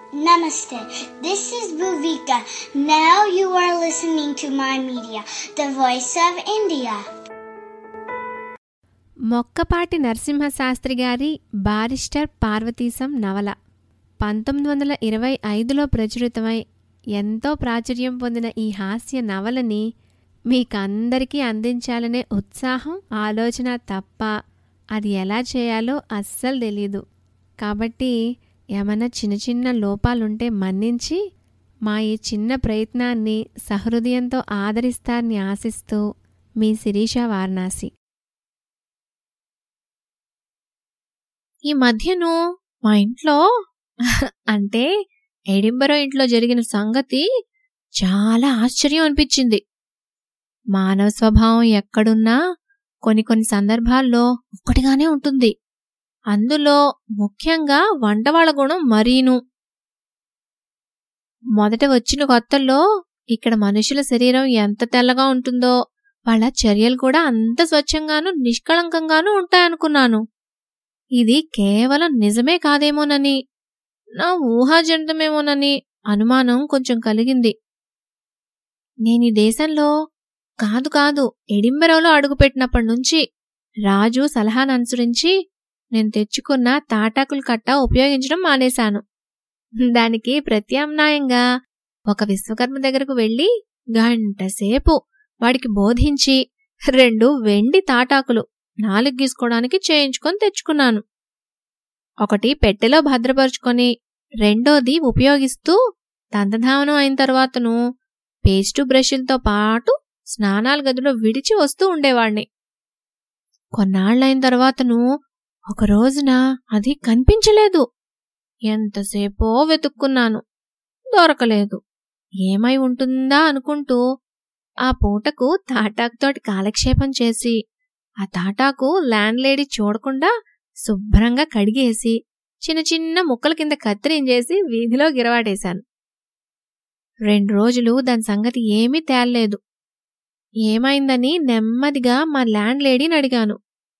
Namaste. This is Bhuvika. Now you are listening to my media, the voice of India. Mokkapati Narasimha Sastry గారి barrister Parvateesam నవల పంతొమ్మిది వందల ఇరవై ఐదులో ప్రచురితమై ఎంతో ప్రాచుర్యం పొందిన ఈ హాస్య నవలని మీకందరికీ అందించాలనే ఉత్సాహం ఆలోచన తప్ప అది ఎలా చేయాలో అస్సలు తెలీదు కాబట్టి ఏమైనా చిన్న చిన్న లోపాలుంటే మన్నించి మా ఈ చిన్న ప్రయత్నాన్ని సహృదయంతో ఆదరిస్తారని ఆశిస్తూ మీ శిరీష వారణాసి ఈ మధ్యను మా ఇంట్లో అంటే ఎడింబరో ఇంట్లో జరిగిన సంగతి చాలా ఆశ్చర్యం అనిపించింది మానవ స్వభావం ఎక్కడున్నా కొన్ని కొన్ని సందర్భాల్లో ఒక్కటిగానే ఉంటుంది అందులో ముఖ్యంగా వంటవాళ్ళ గుణం మరీను మొదట వచ్చిన కొత్తల్లో ఇక్కడ మనుషుల శరీరం ఎంత తెల్లగా ఉంటుందో వాళ్ళ చర్యలు కూడా అంత స్వచ్ఛంగాను నిష్కళంకంగానూ ఉంటాయనుకున్నాను ఇది కేవలం నిజమే కాదేమోనని నా ఊహాజనితమేమోనని అనుమానం కొంచెం కలిగింది నేను ఈ దేశంలో కాదు కాదు ఎడింబరోలో అడుగుపెట్టినప్పటి నుంచి రాజు సలహాను అనుసరించి నేను తెచ్చుకున్న తాటాకుల కట్ట ఉపయోగించడం మానేశాను దానికి ప్రత్యామ్నాయంగా ఒక విశ్వకర్మ దగ్గరకు వెళ్లి గంటసేపు వాడికి బోధించి రెండు వెండి తాటాకులు నాలుగు గీసుకోవడానికి చేయించుకొని తెచ్చుకున్నాను ఒకటి పెట్టెలో భద్రపరుచుకొని రెండోది ఉపయోగిస్తూ దంతధావనం అయిన తర్వాతను పేస్టు బ్రష్లతో పాటు స్నానాల గదిలో విడిచి వస్తూ ఉండేవాణ్ణి కొన్నాళ్ళైన తర్వాతను ఒక రోజున అది కనిపించలేదు ఎంతసేపో వెతుక్కున్నాను దొరకలేదు ఏమై ఉంటుందా అనుకుంటూ ఆ పూటకు తాటాకుతోటి కాలక్షేపం చేసి ఆ తాటాకు ల్యాండ్ లేడీ చూడకుండా శుభ్రంగా కడిగేసి చిన్న చిన్న ముక్కల కింద కత్తిరించేసి వీధిలో గిరవాడేశాను రెండు రోజులు దాని సంగతి ఏమీ తేలలేదు ఏమైందని నెమ్మదిగా మా ల్యాండ్ లేడీని అడిగాను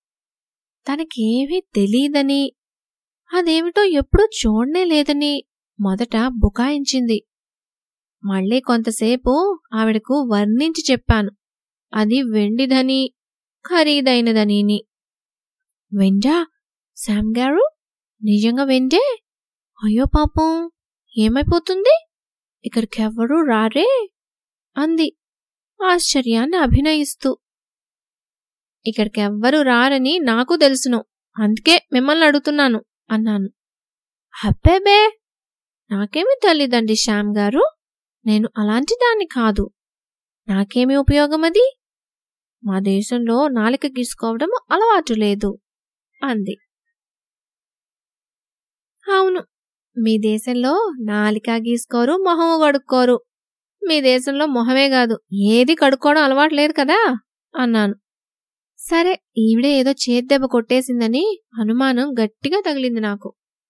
తనకేమీ తెలీదని అదేమిటో ఎప్పుడూ చూడనే లేదని మొదట బుకాయించింది మళ్ళీ కొంతసేపు ఆవిడకు వర్ణించి చెప్పాను అది వెండిదని ఖరీదైనదనీని వెండా శామ్ గారు నిజంగా వెండే అయ్యో పాపం ఏమైపోతుంది ఇక్కడికెవ్వరూ రారే అంది ఆశ్చర్యాన్ని అభినయిస్తూ ఇక్కడికెవ్వరూ రారని నాకు తెలుసును అందుకే మిమ్మల్ని అడుగుతున్నాను అన్నాను హబ్బేబే నాకేమీ తెలీదండి శ్యామ్ గారు నేను అలాంటి దాన్ని కాదు నాకేమీ ఉపయోగం అది మా దేశంలో నాలిక గీసుకోవడం అలవాటు లేదు అంది అవును మీ దేశంలో నాలిక గీసుకోరు మొహము కడుక్కోరు మీ దేశంలో మొహమే కాదు ఏది కడుక్కోవడం అలవాటు లేదు కదా అన్నాను సరే ఈవిడే ఏదో చేద్దెబ్బ కొట్టేసిందని అనుమానం గట్టిగా తగిలింది నాకు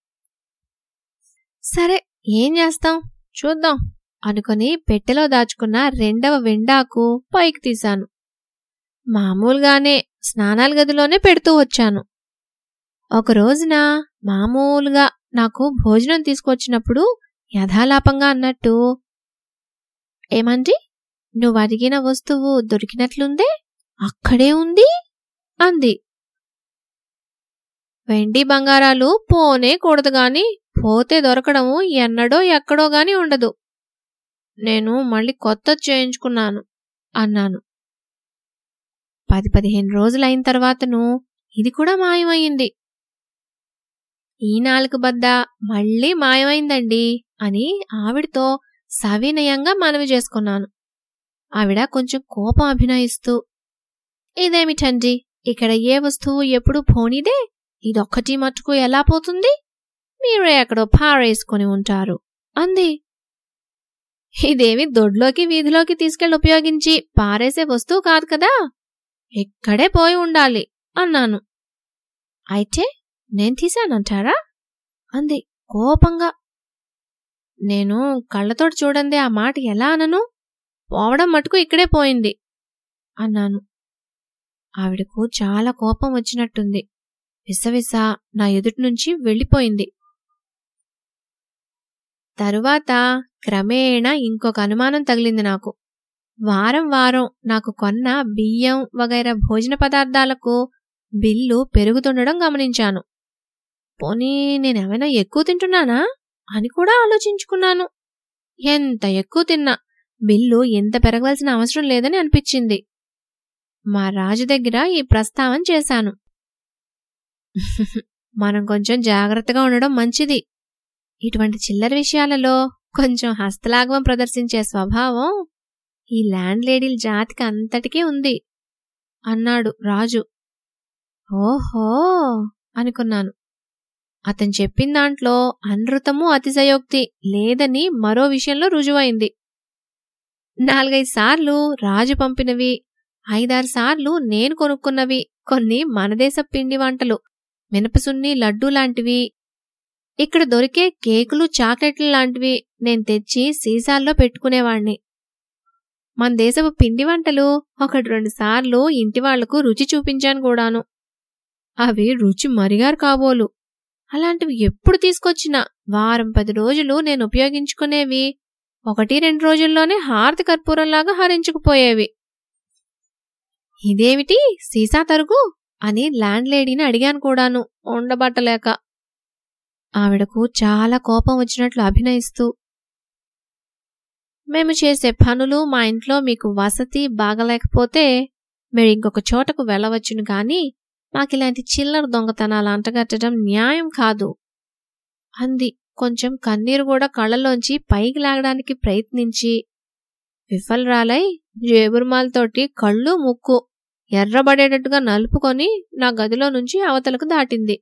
సరే ఏం చేస్తాం చూద్దాం అనుకుని పెట్టెలో దాచుకున్న రెండవ వెండాకు పైకి తీశాను మామూలుగానే స్నానాల గదిలోనే పెడుతూ వచ్చాను ఒక రోజున మామూలుగా నాకు భోజనం తీసుకొచ్చినప్పుడు యథాలాపంగా అన్నట్టు ఏమండి నువ్వు అడిగిన వస్తువు దొరికినట్లుందే అక్కడే ఉంది అంది వెండి బంగారాలు పోనే కూడదు గాని పోతే దొరకడము ఎన్నడో ఎక్కడో గాని ఉండదు నేను మళ్ళీ కొత్త చేయించుకున్నాను అన్నాను పది పదిహేను రోజులైన తర్వాతను ఇది కూడా మాయమైంది ఈ నాలుగు బద్ద మళ్ళీ మాయమైందండి అని ఆవిడతో సవినయంగా మనవి చేసుకున్నాను ఆవిడ కొంచెం కోపం అభినయిస్తూ ఇదేమిటండి ఇక్కడ ఏ వస్తువు ఎప్పుడు పోనీదే ఇదొక్కటి మట్టుకు ఎలా పోతుంది మీరే ఎక్కడో పారేసుకుని ఉంటారు అంది ఇదేమి దొడ్లోకి వీధిలోకి తీసుకెళ్లి ఉపయోగించి పారేసే వస్తువు కాదు కదా ఇక్కడే పోయి ఉండాలి అన్నాను అయితే నేను తీశానంటారా అంది కోపంగా నేను కళ్ళతోటి చూడండి ఆ మాట ఎలా అనను పోవడం మటుకు ఇక్కడే పోయింది అన్నాను ఆవిడకు చాలా కోపం వచ్చినట్టుంది విసవిస నా ఎదుటి నుంచి వెళ్ళిపోయింది తరువాత క్రమేణా ఇంకొక అనుమానం తగిలింది నాకు వారం వారం నాకు కొన్న బియ్యం వగైరా భోజన పదార్థాలకు బిల్లు పెరుగుతుండడం గమనించాను పోనీ నేనేమైనా ఎక్కువ తింటున్నానా అని కూడా ఆలోచించుకున్నాను ఎంత ఎక్కువ తిన్నా బిల్లు ఎంత పెరగవలసిన అవసరం లేదని అనిపించింది మా రాజు దగ్గర ఈ ప్రస్తావన చేశాను మనం కొంచెం జాగ్రత్తగా ఉండడం మంచిది ఇటువంటి చిల్లర విషయాలలో కొంచెం హస్తలాఘవం ప్రదర్శించే స్వభావం ఈ ల్యాండ్ లేడీల జాతికి అంతటికీ ఉంది అన్నాడు రాజు ఓహో అనుకున్నాను అతను చెప్పిన దాంట్లో అనృతము అతిశయోక్తి లేదని మరో విషయంలో రుజువైంది నాలుగైదు సార్లు రాజు పంపినవి ఐదారు సార్లు నేను కొనుక్కున్నవి కొన్ని మనదేశ పిండి వంటలు మినపసున్ని లడ్డూ లాంటివి ఇక్కడ దొరికే కేకులు చాక్లెట్లు లాంటివి నేను తెచ్చి సీసాల్లో పెట్టుకునేవాణ్ణి మన దేశపు పిండి వంటలు ఒకటి రెండు సార్లు ఇంటి వాళ్లకు రుచి చూపించాను కూడాను అవి రుచి మరిగారు కాబోలు అలాంటివి ఎప్పుడు తీసుకొచ్చినా వారం పది రోజులు నేను ఉపయోగించుకునేవి ఒకటి రెండు రోజుల్లోనే హారతి కర్పూరంలాగా హరించుకుపోయేవి ఇదేమిటి సీసా తరుగు అని ల్యాండ్ లేడీని అడిగాను కూడాను ఉండబట్టలేక ఆవిడకు చాలా కోపం వచ్చినట్లు అభినయిస్తూ మేము చేసే పనులు మా ఇంట్లో మీకు వసతి బాగలేకపోతే మీరు ఇంకొక చోటకు వెళ్ళవచ్చును గాని మాకిలాంటి చిల్లర దొంగతనాలు అంటగట్టడం న్యాయం కాదు అంది కొంచెం కన్నీరు కూడా కళ్ళలోంచి పైకి లాగడానికి ప్రయత్నించి విఫలరాలై జేబురుమాలతోటి కళ్ళు ముక్కు ఎర్రబడేటట్టుగా నలుపుకొని నా గదిలో నుంచి అవతలకు దాటింది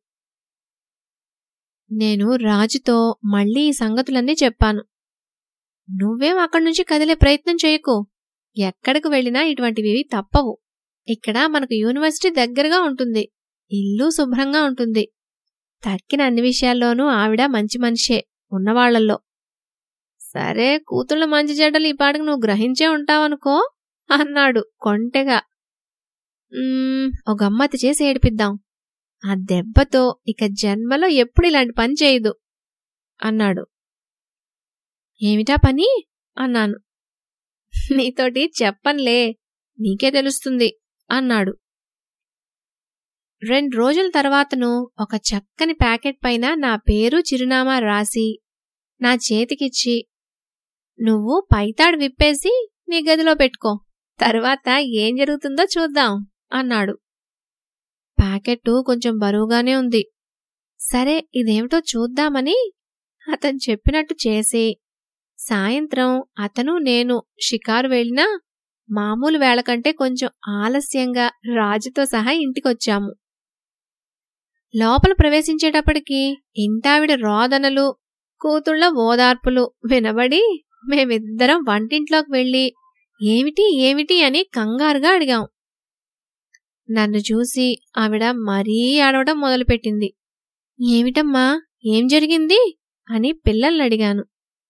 నేను రాజుతో మళ్ళీ ఈ సంగతులన్నీ చెప్పాను నువ్వేం అక్కడి నుంచి కదిలే ప్రయత్నం చేయకు ఎక్కడికి వెళ్ళినా ఇటువంటివి తప్పవు ఇక్కడ మనకు యూనివర్సిటీ దగ్గరగా ఉంటుంది ఇల్లు శుభ్రంగా ఉంటుంది తక్కిన అన్ని విషయాల్లోనూ ఆవిడ మంచి మనిషే ఉన్నవాళ్లలో సరే కూతుళ్ళ మంచి చెడ్డలు ఈ పాటికి నువ్వు గ్రహించే ఉంటావనుకో అన్నాడు కొంటెగా "మ్మ్, ఒక గమ్మత్తు చేసి ఏడిపిద్దాం ఆ దెబ్బతో ఇక జన్మలో ఎప్పుడు ఇలాంటి పని చేయదు అన్నాడు ఏమిటా పని అన్నాను నీతోటి చెప్పన్లే నీకే తెలుస్తుంది అన్నాడు రెండు రోజుల తర్వాతను ఒక చక్కని ప్యాకెట్ పైన నా పేరు చిరునామా రాసి నా చేతికిచ్చి నువ్వు పైతాడు విప్పేసి నీ గదిలో పెట్టుకో తర్వాత ఏం జరుగుతుందో చూద్దాం అన్నాడు ప్యాకెట్టు కొంచెం బరువుగానే ఉంది సరే ఇదేమిటో చూద్దామని అతను చెప్పినట్టు చేసి సాయంత్రం అతను నేను షికారు వెళ్ళినా మామూలు వేళ కంటే కొంచెం ఆలస్యంగా రాజుతో సహా ఇంటికొచ్చాము లోపల ప్రవేశించేటప్పటికి ఇంటావిడ రోదనలు కూతుళ్ళ ఓదార్పులు వినబడి మేమిద్దరం వంటింట్లోకి వెళ్ళి ఏమిటి ఏమిటి అని కంగారుగా అడిగాం నన్ను చూసి ఆవిడ మరీ ఆడవడం మొదలుపెట్టింది ఏమిటమ్మా ఏం జరిగింది అని పిల్లల్ని అడిగాను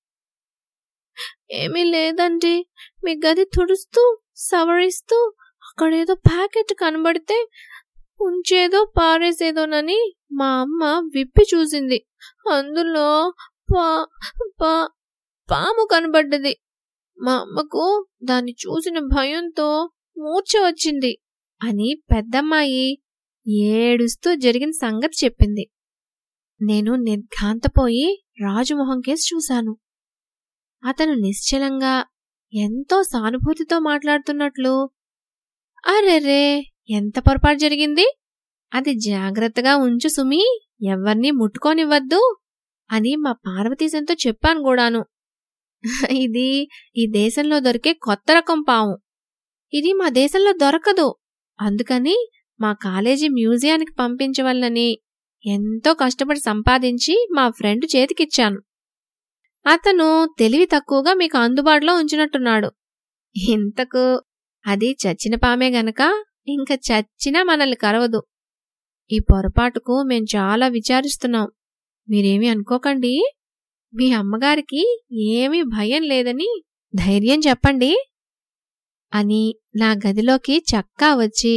ఏమీ లేదండి మీ గది తుడుస్తూ సవరిస్తూ అక్కడేదో ప్యాకెట్ కనబడితే ఉంచేదో పారేసేదోనని మా అమ్మ విప్పి చూసింది అందులో పా పా పాము కనబడ్డది మా అమ్మకు దాన్ని చూసిన భయంతో మూర్ఛ వచ్చింది అని పెద్దమ్మాయి ఏడుస్తూ జరిగిన సంగతి చెప్పింది నేను నిర్ఘాంతపోయి రాజుమొహం కేసి చూశాను అతను నిశ్చలంగా ఎంతో సానుభూతితో మాట్లాడుతున్నట్లు అరెరే ఎంత పొరపాటు జరిగింది అది జాగ్రత్తగా ఉంచు సుమి ఎవ్వర్నీ ముట్టుకోనివ్వద్దు అని మా పార్వతీశంతో చెప్పాను కూడాను ఇది ఈ దేశంలో దొరికే కొత్త రకం పాము ఇది మా దేశంలో దొరకదు అందుకని మా కాలేజీ మ్యూజియానికి పంపించవలనని ఎంతో కష్టపడి సంపాదించి మా ఫ్రెండ్ చేతికిచ్చాను అతను తెలివి తక్కువగా మీకు అందుబాటులో ఉంచినట్టున్నాడు ఇంతకు అది చచ్చిన పామే గనక ఇంక చచ్చినా మనల్ని కరవదు ఈ పొరపాటుకు మేం చాలా విచారిస్తున్నాం మీరేమీ అనుకోకండి మీ అమ్మగారికి ఏమీ భయం లేదని ధైర్యం చెప్పండి అని నా గదిలోకి చక్కా వచ్చి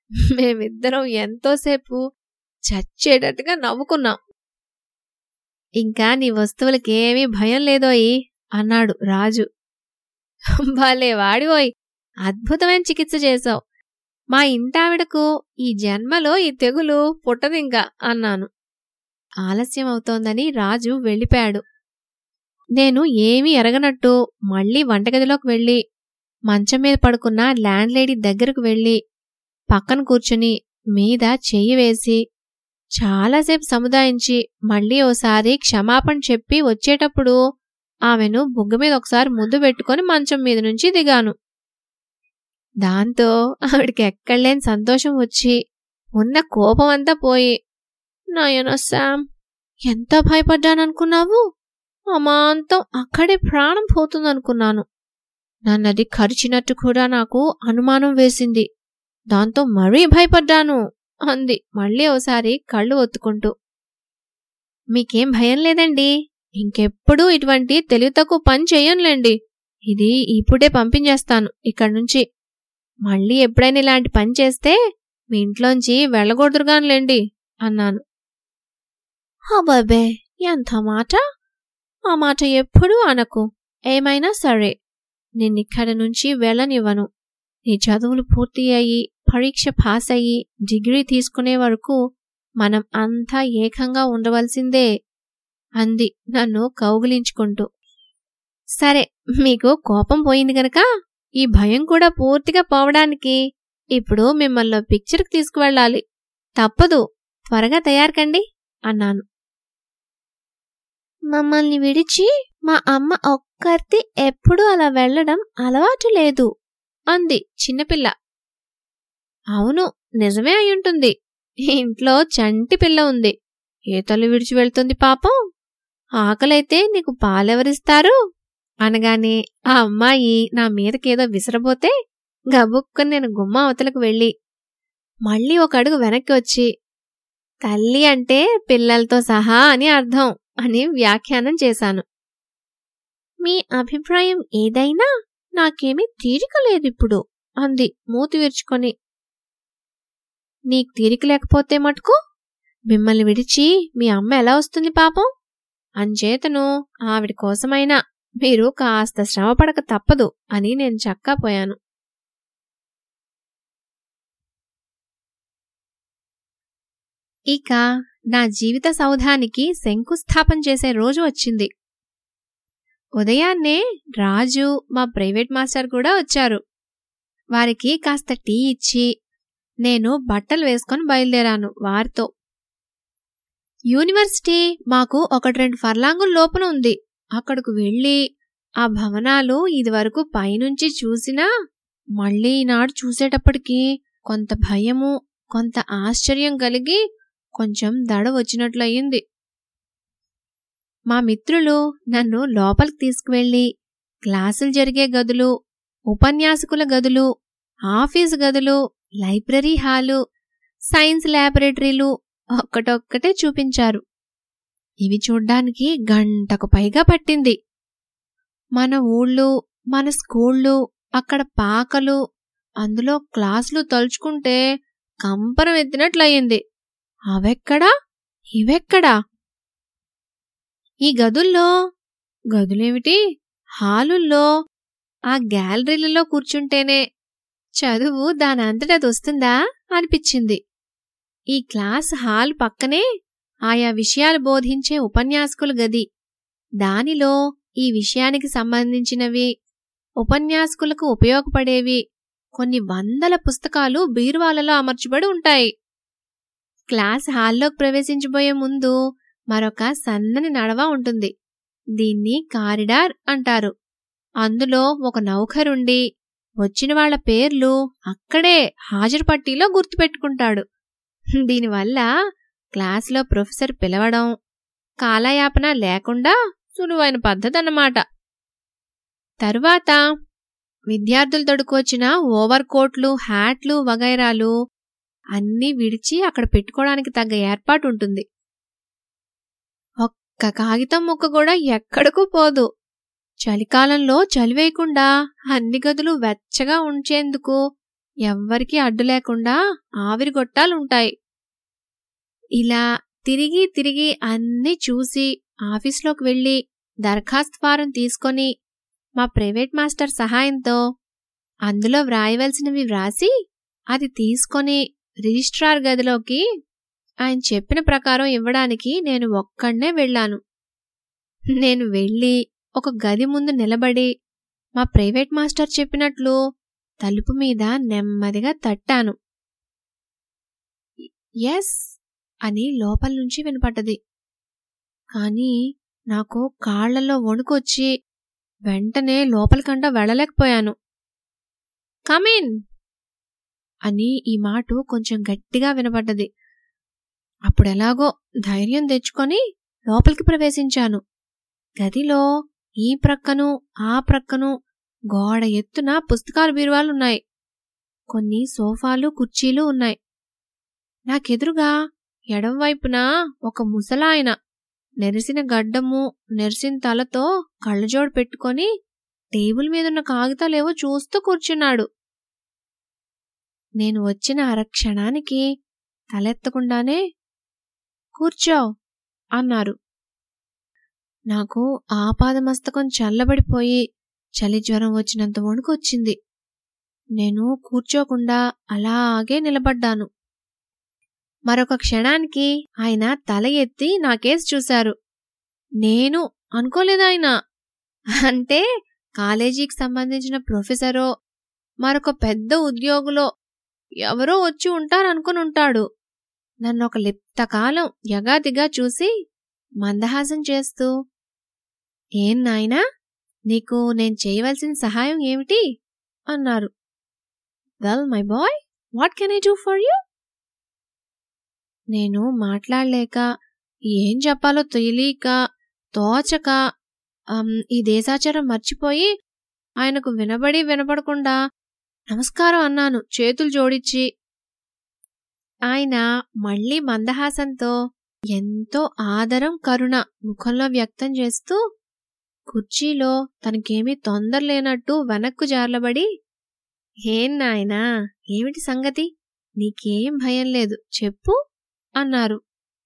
మేమిద్దరం ఎంతోసేపు చచ్చేటట్టుగా నవ్వుకున్నాం ఇంకా నీ వస్తువులకేమీ భయం లేదోయి అన్నాడు రాజు భలే వాడివోయ్ అద్భుతమైన చికిత్స చేశావు మా ఇంటావిడకు ఈ జన్మలో ఈ తెగులు పుట్టదింకా అన్నాను ఆలస్యం అవుతోందని రాజు వెళ్ళిపోయాడు నేను ఏమీ ఎరగనట్టు మళ్ళీ వంటగదిలోకి వెళ్ళి మంచం మీద పడుకున్న ల్యాండ్ లేడీ దగ్గరకు వెళ్ళి పక్కన కూర్చుని మీద చెయ్యి వేసి చాలాసేపు సముదాయించి మళ్ళీ ఓసారి క్షమాపణ చెప్పి వచ్చేటప్పుడు ఆమెను బుగ్గ మీద ఒకసారి ముద్దు పెట్టుకొని మంచం మీద నుంచి దిగాను దాంతో ఆవిడికి ఎక్కడలేని సంతోషం వచ్చి ఉన్న కోపం అంతా పోయి నాయన శామ్ ఎంత భయపడ్డాననుకున్నావు అమాంతం అక్కడే ప్రాణం పోతుందనుకున్నాను నన్నది కరిచినట్టు కూడా నాకు అనుమానం వేసింది దాంతో మరీ భయపడ్డాను అంది మళ్ళీ ఓసారి కళ్ళు ఒత్తుకుంటూ మీకేం భయం లేదండి ఇంకెప్పుడూ ఇటువంటి తెలివి తక్కువ పని చెయ్యనులేండి ఇది ఇప్పుడే పంపించేస్తాను ఇక్కడి నుంచి మళ్ళీ ఎప్పుడైనా ఇలాంటి పని చేస్తే మీ ఇంట్లోంచి వెళ్ళకూడదురుగానులేండి అన్నాను అబ్బాబే ఎంత మాట ఆ మాట ఎప్పుడూ అనకు ఏమైనా సరే నిన్నిక్కడి నుంచి వెళ్ళనివ్వను నీ చదువులు పూర్తి అయ్యి పరీక్ష పాస్ అయ్యి డిగ్రీ తీసుకునే వరకు మనం అంతా ఏకంగా ఉండవలసిందే అంది నన్ను కౌగిలించుకుంటూ సరే మీకు కోపం పోయింది గనక ఈ భయం కూడా పూర్తిగా పోవడానికి ఇప్పుడు మిమ్మల్ని పిక్చర్కి తీసుకువెళ్ళాలి తప్పదు త్వరగా తయారుకండి అన్నాను మమ్మల్ని విడిచి మా అమ్మ ఒక్కరిది ఎప్పుడూ అలా వెళ్ళడం అలవాటు లేదు అంది చిన్నపిల్ల అవును నిజమే అయ్యుంటుంది ఇంట్లో చంటి పిల్ల ఉంది ఏ తల్లి విడిచి వెళ్తుంది పాపం ఆకలైతే నీకు పాలెవరిస్తారు అనగానే ఆ అమ్మాయి నా మీదకేదో విసరబోతే గబుక్కుని నేను గుమ్మ అవతలకు వెళ్ళి మళ్ళీ ఒక అడుగు వెనక్కి వచ్చి తల్లి అంటే పిల్లలతో సహా అని అర్థం అని వ్యాఖ్యానం చేశాను మీ అభిప్రాయం ఏదైనా నాకేమీ తీరిక లేదిప్పుడు అంది మూతి విరుచుకొని నీకు తీరిక లేకపోతే మటుకు మిమ్మల్ని విడిచి మీ అమ్మ ఎలా వస్తుంది పాపం అంచేతను ఆవిడ కోసమైనా మీరు కాస్త శ్రమపడక తప్పదు అని నేను చక్కా పోయాను ఇక నా జీవిత సౌధానికి శంకుస్థాపన చేసే రోజు వచ్చింది ఉదయాన్నే రాజు మా ప్రైవేట్ మాస్టర్ కూడా వచ్చారు వారికి కాస్త టీ ఇచ్చి నేను బట్టలు వేసుకొని బయలుదేరాను వారితో యూనివర్సిటీ మాకు ఒకటి రెండు ఫర్లాంగుల లోపల ఉంది అక్కడకు వెళ్ళి ఆ భవనాలు ఇదివరకు పైనుంచి చూసినా మళ్ళీ ఈనాడు చూసేటప్పటికి కొంత భయము కొంత ఆశ్చర్యం కలిగి కొంచెం దడ వచ్చినట్లయింది మా మిత్రులు నన్ను లోపలికి తీసుకువెళ్ళి క్లాసులు జరిగే గదులు ఉపన్యాసకుల గదులు ఆఫీసు గదులు లైబ్రరీ హాలు సైన్స్ ల్యాబొరేటరీలు ఒక్కటొక్కటే చూపించారు ఇవి చూడ్డానికి గంటకు పైగా పట్టింది మన ఊళ్ళు మన స్కూళ్ళు అక్కడ పాకలు అందులో క్లాసులు తలుచుకుంటే కంపరం ఎత్తినట్లయింది అవెక్కడా ఇవెక్కడా ఈ గదుల్లో గదులేమిటి హాలుల్లో ఆ గ్యాలరీలలో కూర్చుంటేనే చదువు దానంతటది వస్తుందా అనిపించింది ఈ క్లాస్ హాల్ పక్కనే ఆయా విషయాలు బోధించే ఉపన్యాసకుల గది దానిలో ఈ విషయానికి సంబంధించినవి ఉపన్యాసకులకు ఉపయోగపడేవి కొన్ని వందల పుస్తకాలు బీరువాలలో అమర్చబడి ఉంటాయి క్లాస్ హాల్లోకి ప్రవేశించబోయే ముందు మరొక సన్నని నడవ ఉంటుంది దీన్ని కారిడార్ అంటారు అందులో ఒక నౌకరుండి వచ్చిన వాళ్ల పేర్లు అక్కడే హాజరు పట్టీలో గుర్తుపెట్టుకుంటాడు దీనివల్ల క్లాసులో ప్రొఫెసర్ పిలవడం కాలయాపన లేకుండా సులువైన పద్ధతి అన్నమాట తరువాత విద్యార్థులు తొడుకొచ్చిన ఓవర్ కోట్లు హ్యాట్లు వగైరాలు అన్నీ విడిచి అక్కడ పెట్టుకోవడానికి తగ్గ ఏర్పాటు ఉంటుంది ఒక్క కాగితం ముక్క కూడా ఎక్కడకు పోదు చలికాలంలో చలివేయకుండా అన్ని గదులు వెచ్చగా ఉంచేందుకు ఎవ్వరికీ అడ్డు లేకుండా ఆవిరి గొట్టాలుంటాయి ఇలా తిరిగి తిరిగి అన్నీ చూసి ఆఫీస్లోకి వెళ్ళి దరఖాస్తు ఫారం తీసుకొని మా ప్రైవేట్ మాస్టర్ సహాయంతో అందులో వ్రాయవలసినవి వ్రాసి అది తీసుకొని రిజిస్ట్రార్ గదిలోకి ఆయన చెప్పిన ప్రకారం ఇవ్వడానికి నేను ఒక్కడనే వెళ్ళాను నేను వెళ్ళి ఒక గది ముందు నిలబడి మా ప్రైవేట్ మాస్టర్ చెప్పినట్లు తలుపు మీద నెమ్మదిగా తట్టాను ఎస్ అని లోపల నుంచి వినపడ్డది కానీ నాకు కాళ్లలో వణుకొచ్చి వెంటనే లోపలికంట వెళ్ళలేకపోయాను కమిన్ అని ఈ మాట కొంచెం గట్టిగా వినపడ్డది అప్పుడెలాగో ధైర్యం తెచ్చుకొని లోపలికి ప్రవేశించాను గదిలో ఈ ప్రక్కను ఆ ప్రక్కను గోడ ఎత్తున పుస్తకాలు బీరువాలున్నాయి కొన్ని సోఫాలు కుర్చీలు ఉన్నాయి నాకెదురుగా ఎడంవైపున ఒక ముసలాయన నెరిసిన గడ్డము నెరిసిన తలతో కళ్ళజోడు పెట్టుకొని టేబుల్ మీదున్న కాగితాలేవో చూస్తూ కూర్చున్నాడు నేను వచ్చిన అరక్షణానికి తలెత్తకుండానే కూర్చో అన్నారు నాకు ఆపాదమస్తకం చల్లబడిపోయి చలి జ్వరం వచ్చినంత వణుకొచ్చింది నేను కూర్చోకుండా అలాగే నిలబడ్డాను మరొక క్షణానికి ఆయన తల ఎత్తి నాకేసి చూశారు నేను అనుకోలేదాయన అంటే కాలేజీకి సంబంధించిన ప్రొఫెసరో మరొక పెద్ద ఉద్యోగులో ఎవరో వచ్చి ఉంటారనుకుని ఉంటాడు నన్ను ఒక లిప్తకాలం యగాదిగా చూసి మందహాసం చేస్తూ ఏం నాయనా నీకు నేను చేయవలసిన సహాయం ఏమిటి అన్నారు well my boy what can I do for you నేను మాట్లాడలేక ఏం చెప్పాలో తెలియక తోచక అమ్, ఈ దేశాచారం మర్చిపోయి ఆయనకు వినబడి వినపడకుండా నమస్కారం అన్నాను చేతులు జోడించి ఆయన మళ్ళీ మందహాసంతో ఎంతో ఆదరం కరుణ ముఖంలో వ్యక్తం చేస్తూ కుర్చీలో తనకేమీ తొందర లేనట్టు వెనక్కు జార్లబడి ఏం నాయనా ఏమిటి సంగతి నీకేం భయం లేదు చెప్పు అన్నారు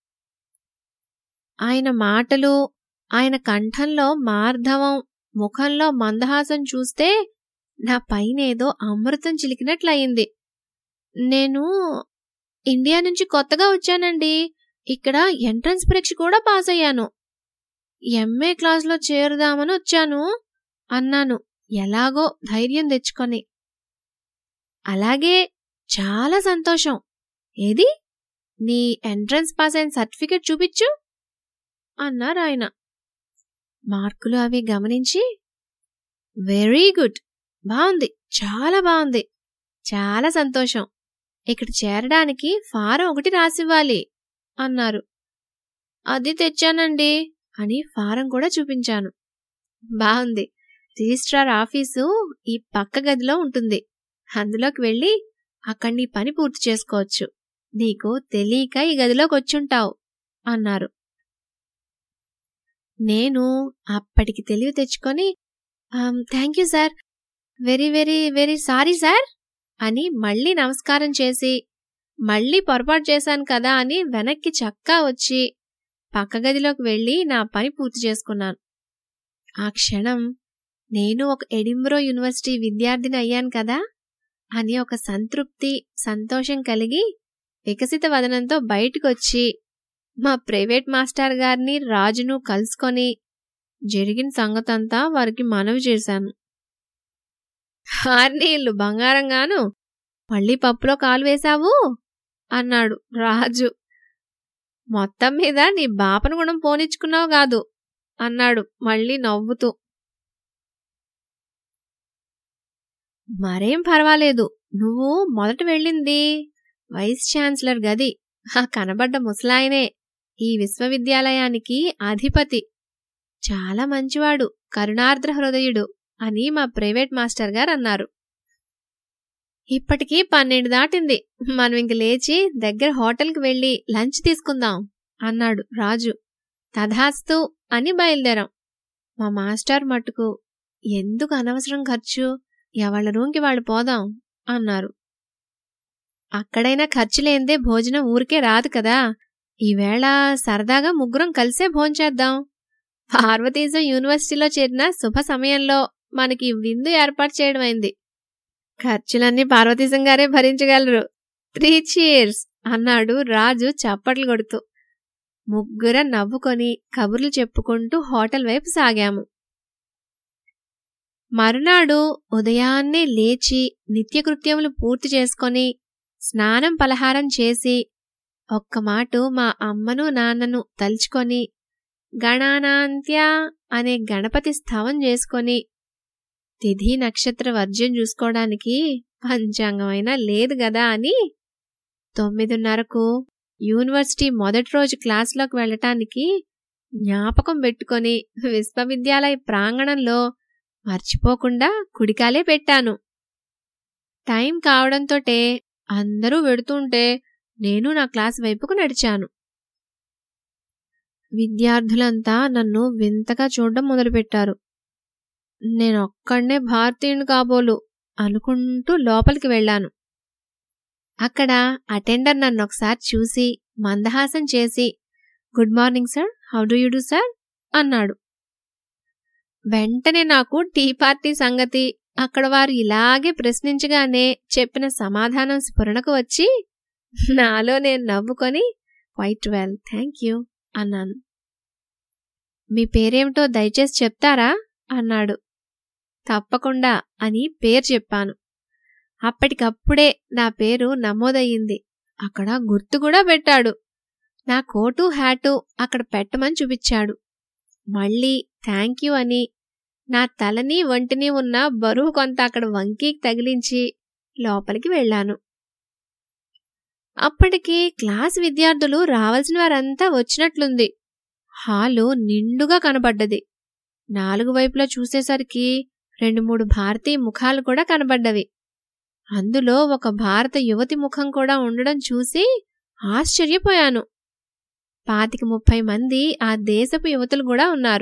ఆయన మాటలు ఆయన కంఠంలో మార్ధవం ముఖంలో మందహాసం చూస్తే నా పైనేదో అమృతం చిలికినట్లయింది నేను ఇండియా నుంచి కొత్తగా వచ్చానండి ఇక్కడ ఎంట్రన్స్ పరీక్ష కూడా పాస్ అయ్యాను ఎంఏ క్లాస్లో చేరుదామని వచ్చాను అన్నాను ఎలాగో ధైర్యం తెచ్చుకొని అలాగే చాలా సంతోషం ఏది నీ ఎంట్రన్స్ పాస్ అయిన సర్టిఫికెట్ చూపించు అన్నారు ఆయన మార్కులు అవి గమనించి వెరీ గుడ్ బాగుంది చాలా బాగుంది చాలా సంతోషం ఇక్కడ చేరడానికి ఫారం ఒకటి రాసివ్వాలి అన్నారు అది తెచ్చానండి అని ఫారం కూడా చూపించాను బాగుంది రిజిస్ట్రార్ ఆఫీసు ఈ పక్క గదిలో ఉంటుంది అందులోకి వెళ్ళి అక్కడి నీ పని పూర్తి చేసుకోవచ్చు నీకు తెలియక ఈ గదిలోకి వచ్చుంటావు అన్నారు నేను అప్పటికి తెలివి తెచ్చుకొని thank you sir very very very sorry sir అని మళ్ళీ నమస్కారం చేసి మళ్ళీ పొరపాటు చేశాను కదా అని వెనక్కి చక్కా వచ్చి పక్క గదిలోకి వెళ్ళి నా పని పూర్తి చేసుకున్నాను ఆ క్షణం నేను ఒక ఎడింబ్రో యూనివర్సిటీ విద్యార్థిని అయ్యాను కదా అని ఒక సంతృప్తి సంతోషం కలిగి వికసిత వదనంతో బయటకొచ్చి మా ప్రైవేట్ మాస్టర్ గారిని రాజును కలుసుకొని జరిగిన సంగతంతా వారికి మనవి చేశాను హార్నీళ్ళు బంగారంగాను మళ్ళీ పప్పులో కాలు వేశావు అన్నాడు రాజు మొత్తం మీద నీ బాపను గుణం పోనిచ్చుకున్నావు కాదు అన్నాడు మళ్ళీ నవ్వుతూ మరేం పర్వాలేదు నువ్వు మొదట వెళ్ళింది వైస్ ఛాన్సలర్ గది ఆ కనబడ్డ ముసలాయనే ఈ విశ్వవిద్యాలయానికి అధిపతి చాలా మంచివాడు కరుణార్ద్ర హృదయుడు అని మా ప్రైవేట్ మాస్టర్ గారు అన్నారు ఇప్పటికీ పన్నెండు దాటింది మనం ఇంక లేచి దగ్గర హోటల్కి వెళ్ళి లంచ్ తీసుకుందాం అన్నాడు రాజు తథాస్తు అని బయలుదేరాం మా మాస్టర్ మట్టుకు ఎందుకు అనవసరం ఖర్చు ఎవళ్ళ రూమ్కి వాళ్ళు పోదాం అన్నారు అక్కడైనా ఖర్చు లేనిదే భోజనం ఊరికే రాదు కదా ఈవేళ సరదాగా ముగ్గురం కలిసే భోంచేద్దాం పార్వతీశం యూనివర్సిటీలో చేరిన శుభ సమయంలో మనకి విందు ఏర్పాటు చేయడం అయింది ఖర్చులన్నీ పార్వతీశం గారే భరించగలరు త్రీ చీర్స్ అన్నాడు రాజు చప్పట్లు కొడుతూ ముగ్గుర నవ్వుకొని కబుర్లు చెప్పుకుంటూ హోటల్ వైపు సాగాము మరునాడు ఉదయాన్నే లేచి నిత్యకృత్యములు పూర్తి చేసుకొని స్నానం పలహారం చేసి ఒక్క మాటు మా అమ్మను నాన్నను తలుచుకొని గణానాంత్య అనే గణపతి స్థవం చేసుకొని తిథి నక్షత్ర వర్జ్యం చూసుకోవడానికి పంచాంగమైనా లేదు గదా అని తొమ్మిదిన్నరకు యూనివర్సిటీ మొదటి రోజు క్లాసులోకి వెళ్ళటానికి జ్ఞాపకం పెట్టుకొని విశ్వవిద్యాలయ ప్రాంగణంలో మర్చిపోకుండా కుడికాలే పెట్టాను టైం కావడంతోటే అందరూ వెడుతుంటే నేను నా క్లాస్ వైపుకు నడిచాను విద్యార్థులంతా నన్ను వింతగా చూడడం మొదలుపెట్టారు నేనొక్కడనే భారతీయుని కాబోలు అనుకుంటూ లోపలికి వెళ్ళాను అక్కడ అటెండర్ నన్ను ఒకసారి చూసి మందహాసం చేసి good morning sir how do you do sir అన్నాడు వెంటనే నాకు టీ పార్టీ సంగతి అక్కడ వారు ఇలాగే ప్రశ్నించగానే చెప్పిన సమాధానం స్ఫురణకు వచ్చి నాలో నేను నవ్వుకొని క్వైట్ వెల్ థ్యాంక్ యూ అన్నాను మీ పేరేమిటో దయచేసి చెప్తారా అన్నాడు తప్పకుండా అని పేరు చెప్పాను అప్పటికప్పుడే నా పేరు నమోదయ్యింది అక్కడ గుర్తు కూడా పెట్టాడు నా కోటు హ్యాటు అక్కడ పెట్టమని చూపించాడు మళ్ళీ థ్యాంక్ యూ అని నా తలని వంటిని ఉన్న బరువు కొంత అక్కడ వంకి తగిలించి లోపలికి వెళ్ళాను అప్పటికి క్లాస్ విద్యార్థులు రావాల్సిన వారంతా వచ్చినట్లుంది హాలు నిండుగా కనబడ్డది నాలుగు వైపులా చూసేసరికి రెండు మూడు భారతీయ ముఖాలు కూడా కనబడ్డవి అందులో ఒక భారత యువతి ముఖం కూడా ఉండడం చూసి ఆశ్చర్యపోయాను పాతిక ముప్పై మంది ఆ దేశపు యువతులు కూడా ఉన్నారు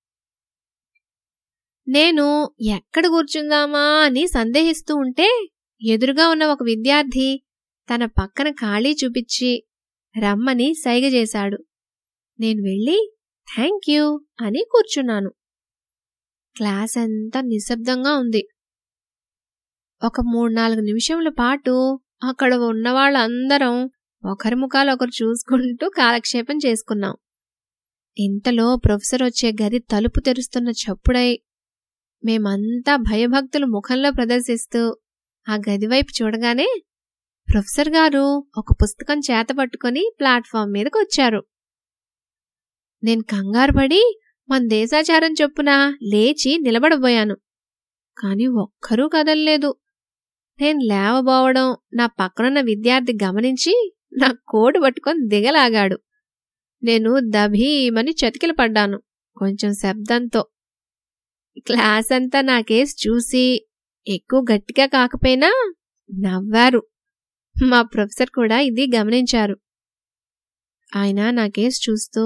నేను ఎక్కడ కూర్చుందామా అని సందేహిస్తూ ఉంటే ఎదురుగా ఉన్న ఒక విద్యార్థి తన పక్కన ఖాళీ చూపించి రమ్మని సైగ చేశాడు నేను వెళ్ళి థ్యాంక్ యూ అని కూర్చున్నాను క్లాస్ అంతా నిశ్శబ్దంగా ఉంది ఒక మూడు నాలుగు నిమిషముల పాటు అక్కడ ఉన్న వాళ్ళందరం ఒకరి ముఖాలు ఒకరు చూసుకుంటూ కాలక్షేపం చేసుకున్నాం ఇంతలో ప్రొఫెసర్ వచ్చే గది తలుపు తెరుస్తున్న చప్పుడై మేమంతా భయభక్తులు ముఖంలో ప్రదర్శిస్తూ ఆ గది వైపు చూడగానే ప్రొఫెసర్ గారు ఒక పుస్తకం చేత పట్టుకొని ప్లాట్ఫామ్ మీదకి వచ్చారు నేను కంగారు పడి మన దేశాచారం చొప్పున లేచి నిలబడబోయాను కాని ఒక్కరూ కదల్లేదు నేను లేవబోవడం నా పక్కనున్న విద్యార్థి గమనించి నా కోటు పట్టుకొని దిగలాగాడు నేను దభీమని చతికిల పడ్డాను కొంచెం శబ్దంతో క్లాస్ అంతా నా కేసు చూసి ఎక్కువ గట్టిగా కాకపోయినా నవ్వారు మా ప్రొఫెసర్ కూడా ఇది గమనించారు ఆయన నా కేసు చూస్తూ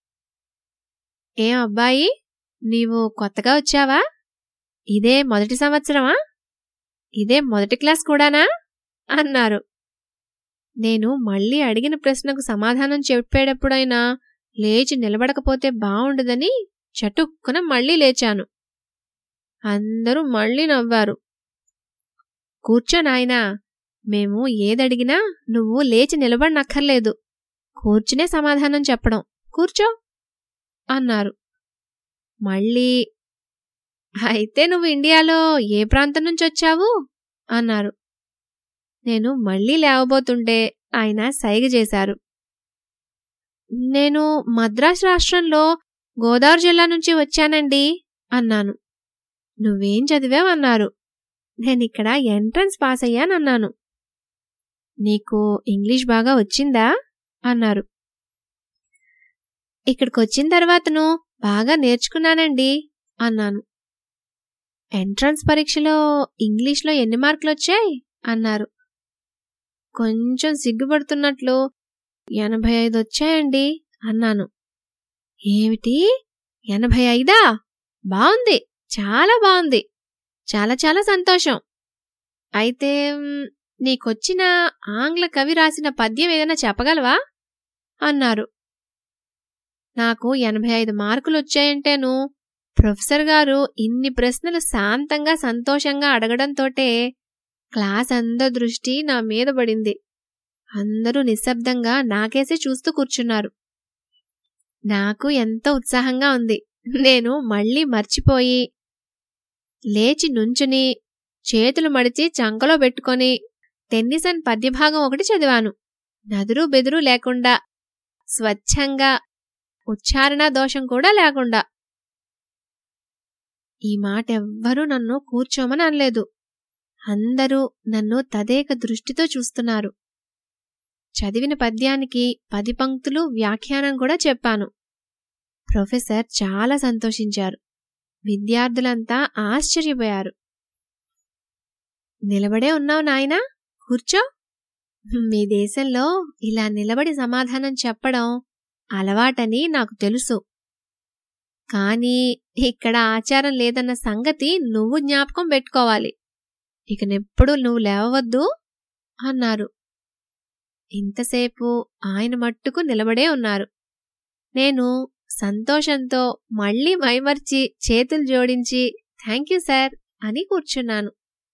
ఏం అబ్బాయి నీవు కొత్తగా వచ్చావా ఇదే మొదటి సంవత్సరమా ఇదే మొదటి క్లాస్ కూడానా అన్నారు నేను మళ్ళీ అడిగిన ప్రశ్నకు సమాధానం చెప్పేటప్పుడైనా లేచి నిలబడకపోతే బావుండదని చటుక్కున మళ్ళీ లేచాను అందరూ మళ్ళీ నవ్వారు కూర్చో నాయనా మేము ఏదడిగినా నువ్వు లేచి నిలబడనక్కర్లేదు కూర్చునే సమాధానం చెప్పడం కూర్చో అన్నారు మళ్ళీ అయితే నువ్వు ఇండియాలో ఏ ప్రాంతం నుంచి వచ్చావు అన్నారు నేను మళ్ళీ లేవబోతుంటే ఆయన సైగ చేశారు నేను మద్రాస్ రాష్ట్రంలో గోదావరి జిల్లా నుంచి వచ్చానండి అన్నాను నువ్వేం చదివావన్నారు నేనిక్కడ ఎంట్రన్స్ పాస్ అయ్యానన్నాను నీకు ఇంగ్లీష్ బాగా వచ్చిందా అన్నారు ఇక్కడికి వచ్చిన తర్వాతను బాగా నేర్చుకున్నానండి అన్నాను ఎంట్రన్స్ పరీక్షలో ఇంగ్లీష్లో ఎన్ని మార్కులు వచ్చాయి అన్నారు కొంచెం సిగ్గుపడుతున్నట్లు ఎనభై ఐదు వచ్చాయండి అన్నాను ఏమిటి ఎనభై ఐదా బాగుంది చాలా బాగుంది చాలా చాలా సంతోషం అయితే మ్, నీకొచ్చిన ఆంగ్ల కవి రాసిన పద్యం ఏదైనా చెప్పగలవా అన్నారు నాకు ఎనభై ఐదు మార్కులు వచ్చాయంటేను ప్రొఫెసర్ గారు ఇన్ని ప్రశ్నలు శాంతంగా సంతోషంగా అడగడంతోటే క్లాస్ అందరి దృష్టి నా మీద పడింది అందరూ నిశ్శబ్దంగా నాకేసి చూస్తూ కూర్చున్నారు నాకు ఎంతో ఉత్సాహంగా ఉంది నేను మళ్ళీ మర్చిపోయి లేచి నుంచుని చేతులు మడిచి చంకలో పెట్టుకొని టెన్నిసన్ పద్యభాగం ఒకటి చదివాను నదురు బెదురు లేకుండా స్వచ్ఛంగా ఉచ్చారణ దోషం కూడా లేకుండా ఈ మాట ఎవ్వరూ నన్ను కూర్చోమని అనలేదు అందరూ నన్ను తదేక దృష్టితో చూస్తున్నారు చదివిన పద్యానికి పది పంక్తులు వ్యాఖ్యానం కూడా చెప్పాను ప్రొఫెసర్ చాలా సంతోషించారు విద్యార్థులంతా ఆశ్చర్యపోయారు నిలబడే ఉన్నావు నాయనా కూర్చో మీ దేశంలో ఇలా నిలబడి సమాధానం చెప్పడం అలవాటని నాకు తెలుసు కానీ ఇక్కడ ఆచారం లేదన్న సంగతి నువ్వు జ్ఞాపకం పెట్టుకోవాలి ఇకనెప్పుడు నువ్వు లేవవద్దు అన్నారు ఇంతసేపు ఆయన మట్టుకు నిలబడే ఉన్నారు నేను సంతోషంతో మళ్ళీ మైమర్చి చేతులు జోడించి థ్యాంక్ యూ సార్ అని కూర్చున్నాను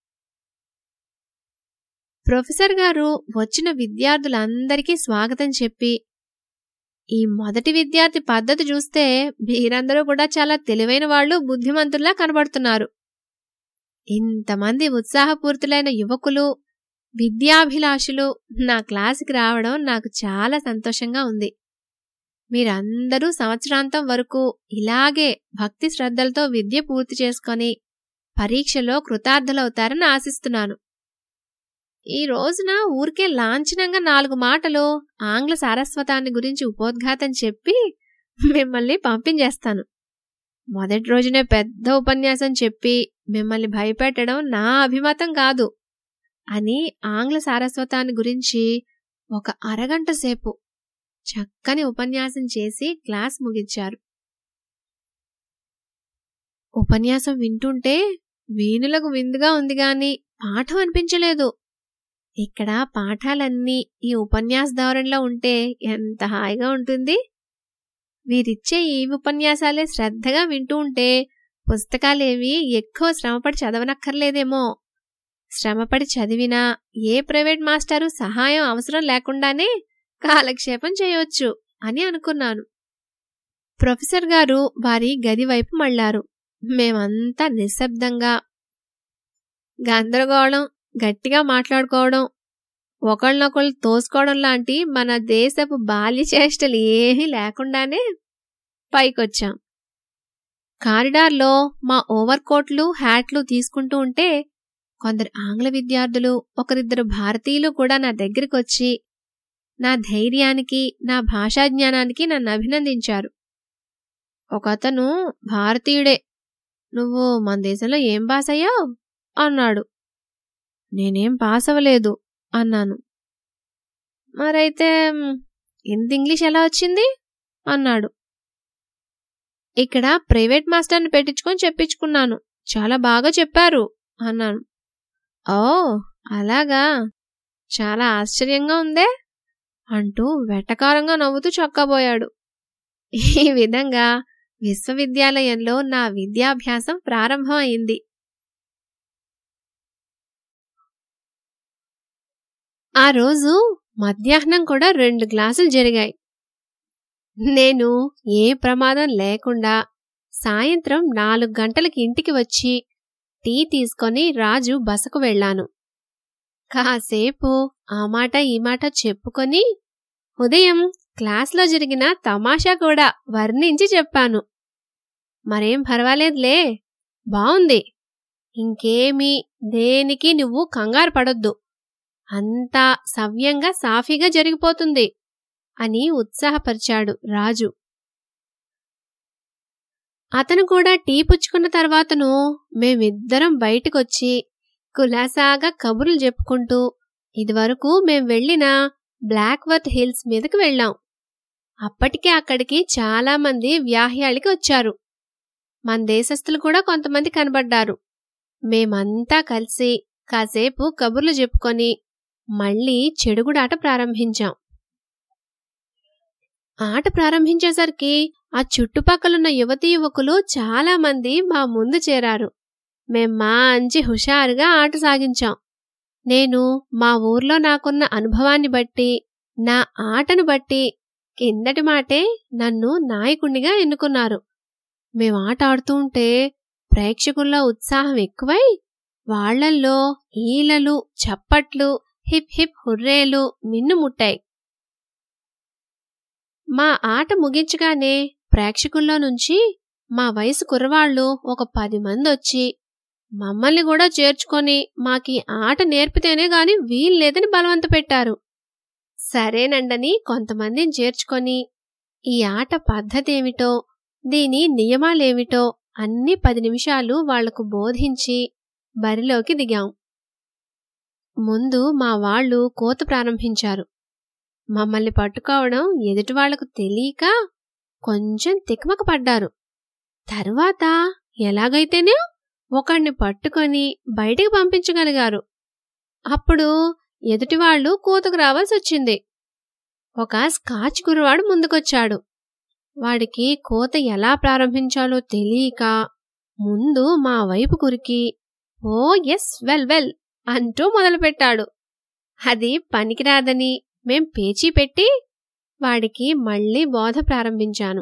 ప్రొఫెసర్ గారు వచ్చిన విద్యార్థులందరికీ స్వాగతం చెప్పి ఈ మొదటి విద్యార్థి పద్ధతి చూస్తే మీరందరూ కూడా చాలా తెలివైన వాళ్ళు బుద్ధిమంతుల్లా కనబడుతున్నారు ఇంతమంది ఉత్సాహపూరితులైన యువకులు విద్యాభిలాషులు నా క్లాసుకి రావడం నాకు చాలా సంతోషంగా ఉంది మీరందరూ సంవత్సరాంతం వరకు ఇలాగే భక్తి శ్రద్ధలతో విద్య పూర్తి చేసుకొని పరీక్షలో కృతార్థులవుతారని ఆశిస్తున్నాను ఈ రోజున ఊరికే లాంఛనంగా నాలుగు మాటలు ఆంగ్ల సారస్వతాన్ని గురించి ఉపోద్ఘాతం చెప్పి మిమ్మల్ని పంపించేస్తాను మొదటి రోజునే పెద్ద ఉపన్యాసం చెప్పి మిమ్మల్ని భయపెట్టడం నా అభిమతం కాదు అని ఆంగ్ల సారస్వతాన్ని గురించి ఒక అరగంట సేపు చక్కని ఉపన్యాసం చేసి క్లాస్ ముగించారు ఉపన్యాసం వింటుంటే వీణులకు విందుగా ఉంది గాని పాఠం అనిపించలేదు ఇక్కడ పాఠాలన్నీ ఈ ఉపన్యాస ధోరణిలో ఉంటే ఎంత హాయిగా ఉంటుంది వీరిచ్చే ఈ ఉపన్యాసాలే శ్రద్ధగా వింటూ ఉంటే పుస్తకాలేవి ఎక్కువ శ్రమపడి చదవనక్కర్లేదేమో శ్రమపడి చదివినా ఏ ప్రైవేట్ మాస్టారు సహాయం అవసరం లేకుండానే కాలక్షేపం చేయవచ్చు అని అనుకున్నాను ప్రొఫెసర్ గారు వారి గది వైపు మళ్లారు మేమంతా నిశ్శబ్దంగా గందరగోళం గట్టిగా మాట్లాడుకోవడం ఒకళ్ళనొకళ్ళు తోసుకోవడం లాంటి మన దేశపు బాల్య చేష్టలు ఏమీ లేకుండానే పైకొచ్చాం కారిడార్లో మా ఓవర్ కోట్లు హ్యాట్లు తీసుకుంటూ ఉంటే కొందరు ఆంగ్ల విద్యార్థులు ఒకరిద్దరు భారతీయులు కూడా నా దగ్గరికి వచ్చి నా ధైర్యానికి నా భాషా జ్ఞానానికి నన్ను అభినందించారు ఒకతను భారతీయుడే నువ్వు మన దేశంలో ఏం పాస్ అయ్యావు అన్నాడు నేనేం పాస్ అవ్వలేదు అన్నాను మరైతే మ్, ఇంత ఇంగ్లీష్ ఎలా వచ్చింది అన్నాడు ఇక్కడ ప్రైవేట్ మాస్టర్ని పెట్టించుకొని చెప్పించుకున్నాను చాలా బాగా చెప్పారు అన్నాను ఓ అలాగా చాలా ఆశ్చర్యంగా ఉందే అంటూ వెటకారంగా నవ్వుతూ చక్కపోయాడు ఈ విధంగా విశ్వవిద్యాలయంలో నా విద్యాభ్యాసం ప్రారంభం అయింది ఆ రోజు మధ్యాహ్నం కూడా రెండు క్లాసులు జరిగాయి నేను ఏ ప్రమాదం లేకుండా సాయంత్రం నాలుగు గంటలకి ఇంటికి వచ్చి టీ తీసుకొని రాజు బసకు వెళ్ళాను కాసేపు ఆ మాట ఈ మాట చెప్పుకొని ఉదయం క్లాస్లో జరిగిన తమాషా కూడా వర్ణించి చెప్పాను మరేం పర్వాలేదులే బావుంది ఇంకేమీ దేనికి నువ్వు కంగారు పడొద్దు అంతా సవ్యంగా సాఫీగా జరిగిపోతుంది అని ఉత్సాహపరిచాడు రాజు అతను కూడా టీ పుచ్చుకున్న తర్వాతను మేమిద్దరం బయటకొచ్చి కులాసాగా కబుర్లు చెప్పుకుంటూ ఇదివరకు మేం వెళ్ళిన బ్లాక్వర్త్ హిల్స్ మీదకి వెళ్ళాం అప్పటికే అక్కడికి చాలా మంది వ్యాహ్యాళికి వచ్చారు మన దేశస్థులు కూడా కొంతమంది కనబడ్డారు మేమంతా కలిసి కాసేపు కబుర్లు చెప్పుకొని మళ్ళీ చెడుగుడాట ప్రారంభించాం ఆట ప్రారంభించేసరికి ఆ చుట్టుపక్కలున్న యువతీ యువకులు చాలా మంది మా ముందు చేరారు మేం మంచి హుషారుగా ఆట సాగించాం నేను మా ఊర్లో నాకున్న అనుభవాన్ని బట్టి నా ఆటను బట్టి కిందటి మాటే నన్ను నాయకుణ్ణిగా ఎన్నుకున్నారు మేం ఆట ఆడుతూ ఉంటే ప్రేక్షకుల్లో ఉత్సాహం ఎక్కువై వాళ్లల్లో ఈలలు చప్పట్లు హిప్ హిప్ హుర్రేలు మిన్నుముట్టాయి మా ఆట ముగించగానే ప్రేక్షకుల్లో నుంచి మా వయసు కుర్రవాళ్ళు ఒక పది మంది వచ్చి మమ్మల్ని కూడా చేర్చుకొని మాకీ ఆట నేర్పితేనే గాని వీల్లేదని బలవంత పెట్టారు సరేనండని కొంతమందిని చేర్చుకొని ఈ ఆట పద్ధతి ఏమిటో దీని నియమాలేమిటో అన్ని పది నిమిషాలు వాళ్లకు బోధించి బరిలోకి దిగాం ముందు మా వాళ్ళు కోత ప్రారంభించారు మమ్మల్ని పట్టుకోవడం ఎదుటివాళ్లకు తెలియక కొంచెం తికమక పడ్డారు తరువాత ఎలాగైతేనే ఒకణ్ణి పట్టుకొని బయటికి పంపించగలిగారు అప్పుడు ఎదుటివాళ్లు కూతుకు రావాల్సి వచ్చింది ఒక స్కాచ్ కుర్రవాడు ముందుకొచ్చాడు వాడికి కోత ఎలా ప్రారంభించాలో తెలియక ముందు మా వైపు కురికి ఓ ఎస్ వెల్ వెల్ అంటూ మొదలుపెట్టాడు అది పనికిరాదని మేం పేచీ పెట్టి వాడికి మళ్ళీ బోధ ప్రారంభించాను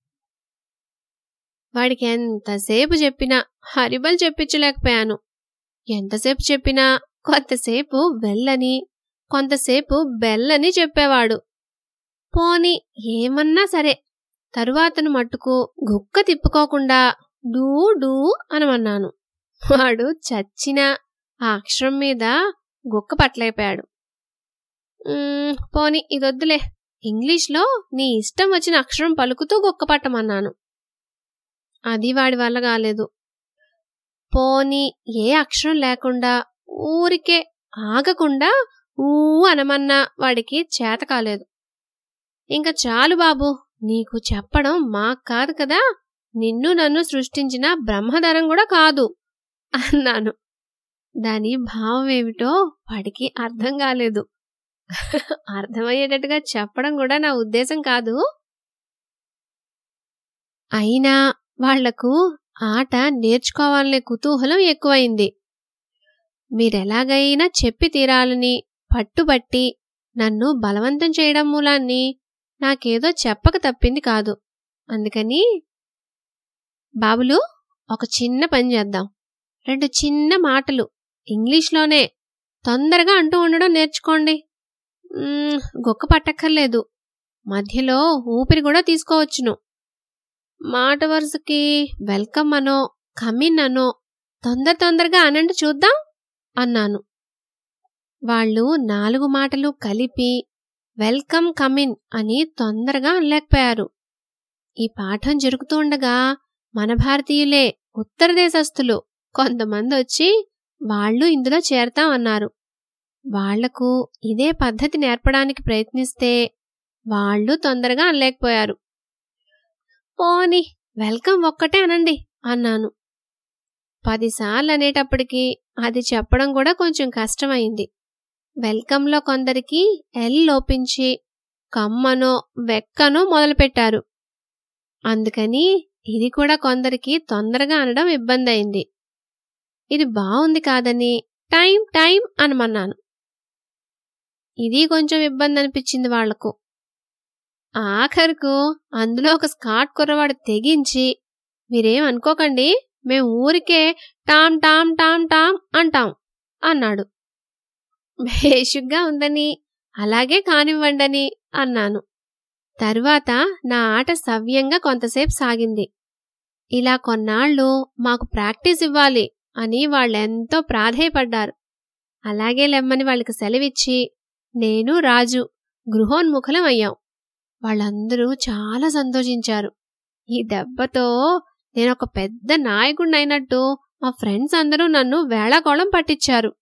వాడికి ఎంతసేపు చెప్పినా హరిబల్ చెప్పించలేకపోయాను ఎంతసేపు చెప్పినా కొంతసేపు వెళ్ళని కొంతసేపు బెల్లని చెప్పేవాడు పోని ఏమన్నా సరే తరువాతను మట్టుకు గుక్క తిప్పుకోకుండా డూ డూ అనమన్నాను వాడు చచ్చిన ఆ అక్షరం మీద గుక్క పట్టలేపాడు "మ్మ్, పోని ఇదొద్దులే ఇంగ్లీష్లో నీ ఇష్టం వచ్చిన అక్షరం పలుకుతూ గుక్క పట్టమన్నాను అది వాడి వల్ల కాలేదు పోని ఏ అక్షరం లేకుండా ఊరికే ఆగకుండా ఊ అనమన్నా వాడికి చేత కాలేదు ఇంకా చాలు బాబు నీకు చెప్పడం మాకు కాదు కదా నిన్ను నన్ను సృష్టించిన బ్రహ్మధరం కూడా కాదు అన్నాను దాని భావం ఏమిటో వాడికి అర్థం కాలేదు అర్థమయ్యేటట్టుగా చెప్పడం కూడా నా ఉద్దేశం కాదు అయినా వాళ్లకు ఆట నేర్చుకోవాలనే కుతూహలం ఎక్కువైంది మీరెలాగైనా చెప్పి తీరాలని పట్టుబట్టి నన్ను బలవంతం చేయడం మూలాన్ని నాకేదో చెప్పక తప్పింది కాదు అందుకని బాబులు ఒక చిన్న పని చేద్దాం రెండు చిన్న మాటలు ఇంగ్లీష్లోనే తొందరగా అంటూ ఉండడం నేర్చుకోండి మ్మ్, గొక్క పట్టక్కర్లేదు మధ్యలో ఊపిరి కూడా తీసుకోవచ్చును మాట వరుసకి వెల్కమ్ అనో కమిన్ అనో తొందర తొందరగా అనండి చూద్దాం అన్నాను వాళ్ళు నాలుగు మాటలు కలిపి వెల్కమ్ కమిన్ అని తొందరగా అనలేకపోయారు ఈ పాఠం జరుగుతూ ఉండగా మన భారతీయులే ఉత్తర దేశస్థులు కొంతమంది వచ్చి వాళ్ళు ఇందులో చేరతాం అన్నారు వాళ్లకు ఇదే పద్ధతి నేర్పడానికి ప్రయత్నిస్తే వాళ్ళు తొందరగా అనలేకపోయారు పోని వెల్కమ్ ఒక్కటే అనండి అన్నాను పదిసార్లు అనేటప్పటికి అది చెప్పడం కూడా కొంచెం కష్టమైంది వెల్కంలో కొందరికి ఎల్ లోపించి కమ్మనో వెక్కనో మొదలుపెట్టారు అందుకని ఇది కూడా కొందరికి తొందరగా అనడం ఇబ్బంది అయింది ఇది బాగుంది కాదని టైం టైం అనమన్నాను ఇది కొంచెం ఇబ్బంది అనిపించింది వాళ్లకు ఆఖరుకు అందులో ఒక స్కాట్ కుర్రవాడు తెగించి మీరేం అనుకోకండి మేం ఊరికే టామ్ టామ్ టామ్ టామ్ అంటాం అన్నాడు బేషుగ్గా ఉందని అలాగే కానివ్వండని అన్నాను తరువాత నా ఆట సవ్యంగా కొంతసేపు సాగింది ఇలా కొన్నాళ్ళు మాకు ప్రాక్టీస్ ఇవ్వాలి అని వాళ్ళెంతో ప్రాధేయపడ్డారు అలాగే లెమ్మని వాళ్ళకి సెలవిచ్చి నేను రాజు గృహోన్ముఖలం అయ్యాం వాళ్ళందరూ చాలా సంతోషించారు ఈ దెబ్బతో నేను ఒక పెద్ద నాయకుడినైనట్టు మా ఫ్రెండ్స్ అందరూ నన్ను వేళాకోళం పట్టించారు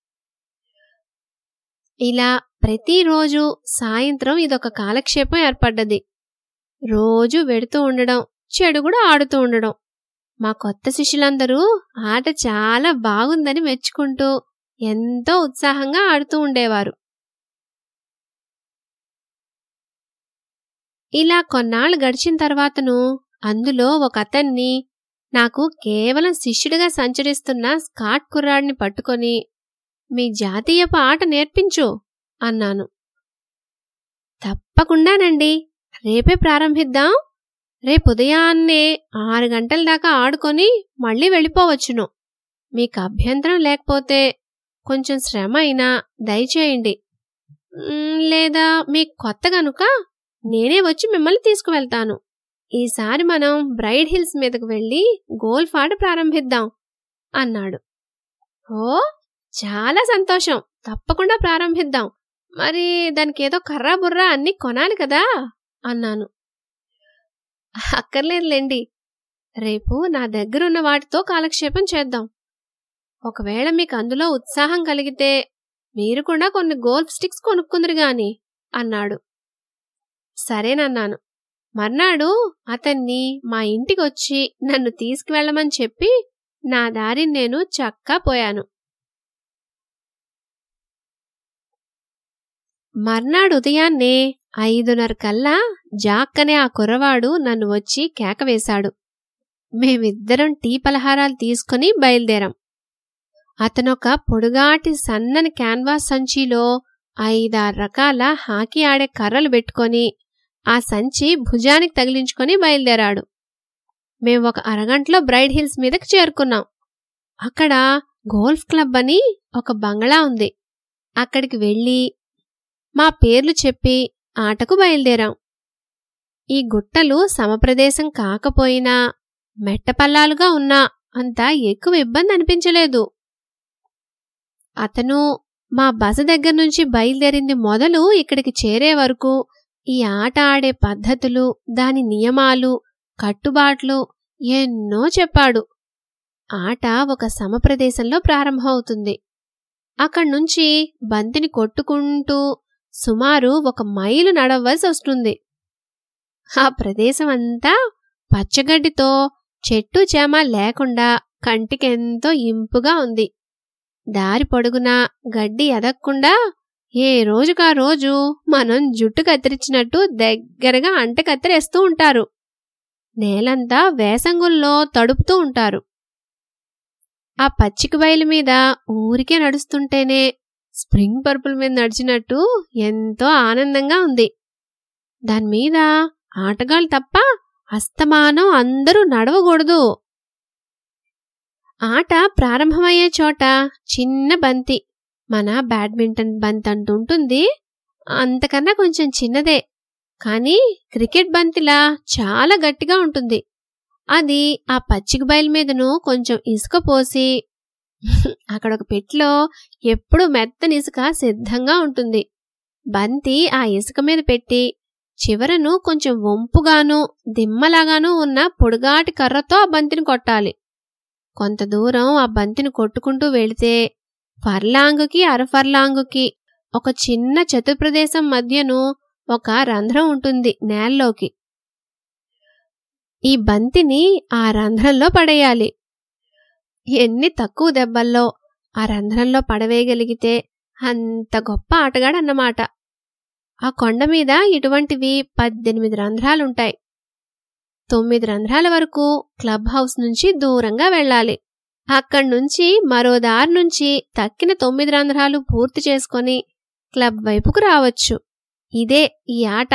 ఇలా ప్రతిరోజు సాయంత్రం ఇదొక కాలక్షేపం ఏర్పడ్డది రోజు వెడుతూ ఉండడం చెడు కూడా ఆడుతూ ఉండడం మా కొత్త శిష్యులందరూ ఆట చాలా బాగుందని మెచ్చుకుంటూ ఎంతో ఉత్సాహంగా ఆడుతూ ఉండేవారు ఇలా కొన్నాళ్ళు గడిచిన తర్వాతను అందులో ఒక అతన్ని నాకు కేవలం శిష్యుడిగా సంచరిస్తున్న స్కాట్ కుర్రాడిని పట్టుకొని మీ జాతీయపు ఆట నేర్పించు అన్నాను తప్పకుండానండి రేపే ప్రారంభిద్దాం రేపు ఉదయాన్నే ఆరు గంటల దాకా ఆడుకొని మళ్ళీ వెళ్ళిపోవచ్చును మీకు అభ్యంతరం లేకపోతే కొంచెం శ్రమ అయినా దయచేయండి మ్, లేదా మీకు కొత్త గనుక నేనే వచ్చి మిమ్మల్ని తీసుకువెళ్తాను ఈసారి మనం బ్రైడ్ హిల్స్ మీదకు వెళ్ళి గోల్ఫ్ ఆట ప్రారంభిద్దాం అన్నాడు ఓ చాలా సంతోషం తప్పకుండా ప్రారంభిద్దాం మరి దానికి ఏదో కర్రా బుర్రా అన్నీ కొనాలి కదా అన్నాను అక్కర్లేదులేండి రేపు నా దగ్గరున్న వాటితో కాలక్షేపం చేద్దాం ఒకవేళ మీకు అందులో ఉత్సాహం కలిగితే మీరు కూడా కొన్ని గోల్ఫ్ స్టిక్స్ కొనుక్కుందరు గాని అన్నాడు సరేనన్నాను మర్నాడు అతన్ని మా ఇంటికొచ్చి నన్ను తీసుకువెళ్ళమని చెప్పి నా దారిని నేను చక్కా పోయాను మర్నాడు ఉదయాన్నే ఐదున్నర కల్లా జాక్ అనే ఆ కుర్రవాడు నన్ను వచ్చి కేక వేశాడు మేమిద్దరం టీ పలహారాలు తీసుకుని బయలుదేరాం అతనొక పొడుగాటి సన్నని క్యాన్వాస్ సంచిలో ఐదారు రకాల హాకీ ఆడే కర్రలు పెట్టుకొని ఆ సంచి భుజానికి తగిలించుకొని బయలుదేరాడు మేం ఒక అరగంటలో బ్రైడ్ హిల్స్ మీదకి చేరుకున్నాం అక్కడ గోల్ఫ్ క్లబ్ అని ఒక బంగళా ఉంది అక్కడికి వెళ్ళి మా పేర్లు చెప్పి ఆటకు బయలుదేరాం ఈ గుట్టలు సమప్రదేశం కాకపోయినా మెట్టపల్లాలుగా ఉన్నా అంత ఎక్కువ ఇబ్బంది అనిపించలేదు అతను మా బస దగ్గర నుంచి బయలుదేరింది మొదలు ఇక్కడికి చేరే వరకు ఈ ఆట ఆడే పద్ధతులు దాని నియమాలు కట్టుబాట్లు ఎన్నో చెప్పాడు ఆట ఒక సమప్రదేశంలో ప్రారంభమవుతుంది అక్కడ్నుంచి బంతిని కొట్టుకుంటూ సుమారు ఒక మైలు నడవలసి వస్తుంది ఆ ప్రదేశం అంతా పచ్చగడ్డితో చెట్టు చేమ లేకుండా కంటికెంతో ఇంపుగా ఉంది దారి పొడుగునా గడ్డి ఎదక్కుండా ఏ రోజుకా రోజు మనం జుట్టు కత్తిరించినట్టు దగ్గరగా అంట కత్తిరేస్తూ ఉంటారు నేలంతా వేసంగుల్లో తడుపుతూ ఉంటారు ఆ పచ్చిక బయలు మీద ఊరికే నడుస్తుంటేనే స్ప్రింగ్ పర్పుల్ మీద నడిచినట్టు ఎంతో ఆనందంగా ఉంది దానిమీద ఆటగాళ్ళు తప్ప అస్తమానం అందరూ నడవకూడదు ఆట ప్రారంభమయ్యే చోట చిన్న బంతి మన బ్యాడ్మింటన్ బంతి అంటుంటుంది అంతకన్నా కొంచెం చిన్నదే కానీ క్రికెట్ బంతిలా చాలా గట్టిగా ఉంటుంది అది ఆ పచ్చిక బయలు మీదను కొంచెం ఇసుక పోసి అక్కడ ఒక పెట్లో ఎప్పుడు మెత్తని ఇసుక సిద్ధంగా ఉంటుంది బంతి ఆ ఇసుక మీద పెట్టి చివరను కొంచెం వంపుగాను దిమ్మలాగాను ఉన్న పొడుగాటి కర్రతో ఆ బంతిని కొట్టాలి కొంత దూరం ఆ బంతిని కొట్టుకుంటూ వెళితే ఫర్లాంగుకి అరఫర్లాంగుకి ఒక చిన్న చతుర్ప్రదేశం మధ్యను ఒక రంధ్రం ఉంటుంది నేల్లోకి ఈ బంతిని ఆ రంధ్రంలో పడేయాలి ఎన్ని తక్కువ దెబ్బల్లో ఆ రంధ్రంలో పడవేయగలిగితే అంత గొప్ప ఆటగాడన్నమాట ఆ కొండ మీద ఇటువంటివి పద్దెనిమిది రంధ్రాలుంటాయి తొమ్మిది రంధ్రాల వరకు క్లబ్ హౌస్ నుంచి దూరంగా వెళ్ళాలి అక్కడి నుంచి మరో దారి నుంచి తక్కిన తొమ్మిది రంధ్రాలు పూర్తి చేసుకొని క్లబ్ వైపుకు రావచ్చు ఇదే ఈ ఆట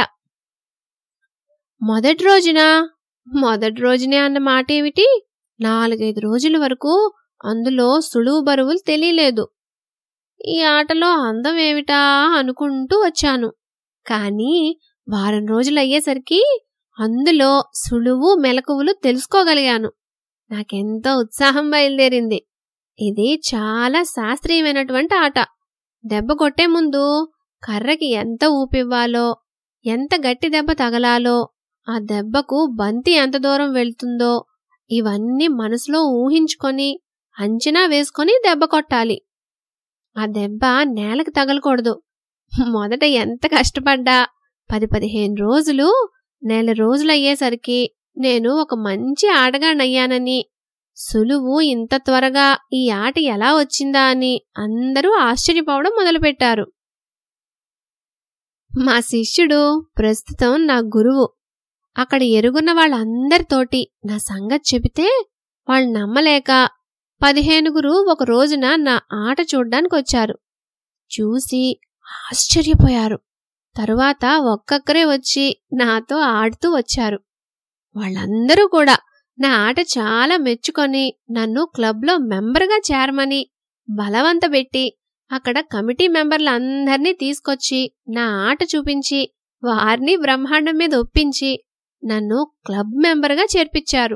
మొదటి రోజున మొదటి రోజునే అన్న మాట ఏమిటి నాలుగైదు రోజుల వరకు అందులో సులువు బరువులు తెలియలేదు ఈ ఆటలో అందం ఏమిటా అనుకుంటూ వచ్చాను కానీ వారం రోజులయ్యేసరికి అందులో సులువు మెలకువలు తెలుసుకోగలిగాను నాకెంతో ఉత్సాహం బయలుదేరింది ఇది చాలా శాస్త్రీయమైనటువంటి ఆట దెబ్బ కొట్టే ముందు కర్రకి ఎంత ఊపివ్వాలో ఎంత గట్టి దెబ్బ తగలాలో ఆ దెబ్బకు బంతి ఎంత దూరం వెళ్తుందో ఇవన్నీ మనసులో ఊహించుకొని అంచనా వేసుకొని దెబ్బ కొట్టాలి ఆ దెబ్బ నేలకు తగలకూడదు మొదట ఎంత కష్టపడ్డా పది పదిహేను రోజులు నెల రోజులయ్యేసరికి నేను ఒక మంచి ఆటగాడినయ్యానని సులువు ఇంత త్వరగా ఈ ఆట ఎలా వచ్చిందా అని అందరూ ఆశ్చర్యపోవడం మొదలుపెట్టారు మా శిష్యుడు ప్రస్తుతం నా గురువు అక్కడ ఎరుగున్న వాళ్ళందరితోటి నా సంగతి చెబితే వాళ్ళు నమ్మలేక పదిహేనుగురు ఒక రోజున నా ఆట చూడ్డానికి వచ్చారు చూసి ఆశ్చర్యపోయారు తరువాత ఒక్కొక్కరే వచ్చి నాతో ఆడుతూ వచ్చారు వాళ్ళందరూ కూడా నా ఆట చాలా మెచ్చుకొని నన్ను క్లబ్లో మెంబర్గా చేరమని బలవంతపెట్టి అక్కడ కమిటీ మెంబర్లందర్నీ తీసుకొచ్చి నా ఆట చూపించి వారిని బ్రహ్మాండం మీద ఒప్పించి నన్ను క్లబ్ మెంబర్గా చేర్పించారు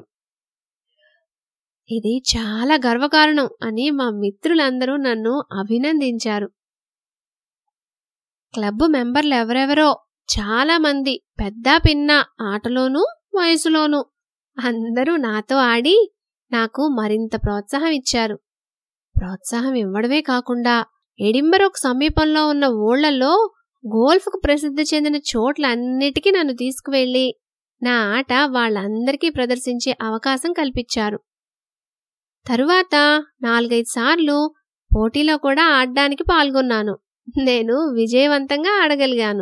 ఇది చాలా గర్వకారణం అని మా మిత్రులందరూ నన్ను అభినందించారు క్లబ్ మెంబర్లు ఎవరెవరో చాలా మంది పెద్ద పిన్న ఆటలోనూ వయసులోనూ అందరూ నాతో ఆడి నాకు మరింత ప్రోత్సాహం ఇచ్చారు ప్రోత్సాహం ఇవ్వడమే కాకుండా ఎడింబరోక్ సమీపంలో ఉన్న ఊళ్ళల్లో గోల్ఫ్కు ప్రసిద్ధి చెందిన చోట్లన్నిటికీ నన్ను తీసుకువెళ్లి నా ఆట వాళ్ళందరికీ ప్రదర్శించే అవకాశం కల్పించారు తరువాత నాలుగైదు సార్లు పోటీలో కూడా ఆడడానికి పాల్గొన్నాను నేను విజయవంతంగా ఆడగలిగాను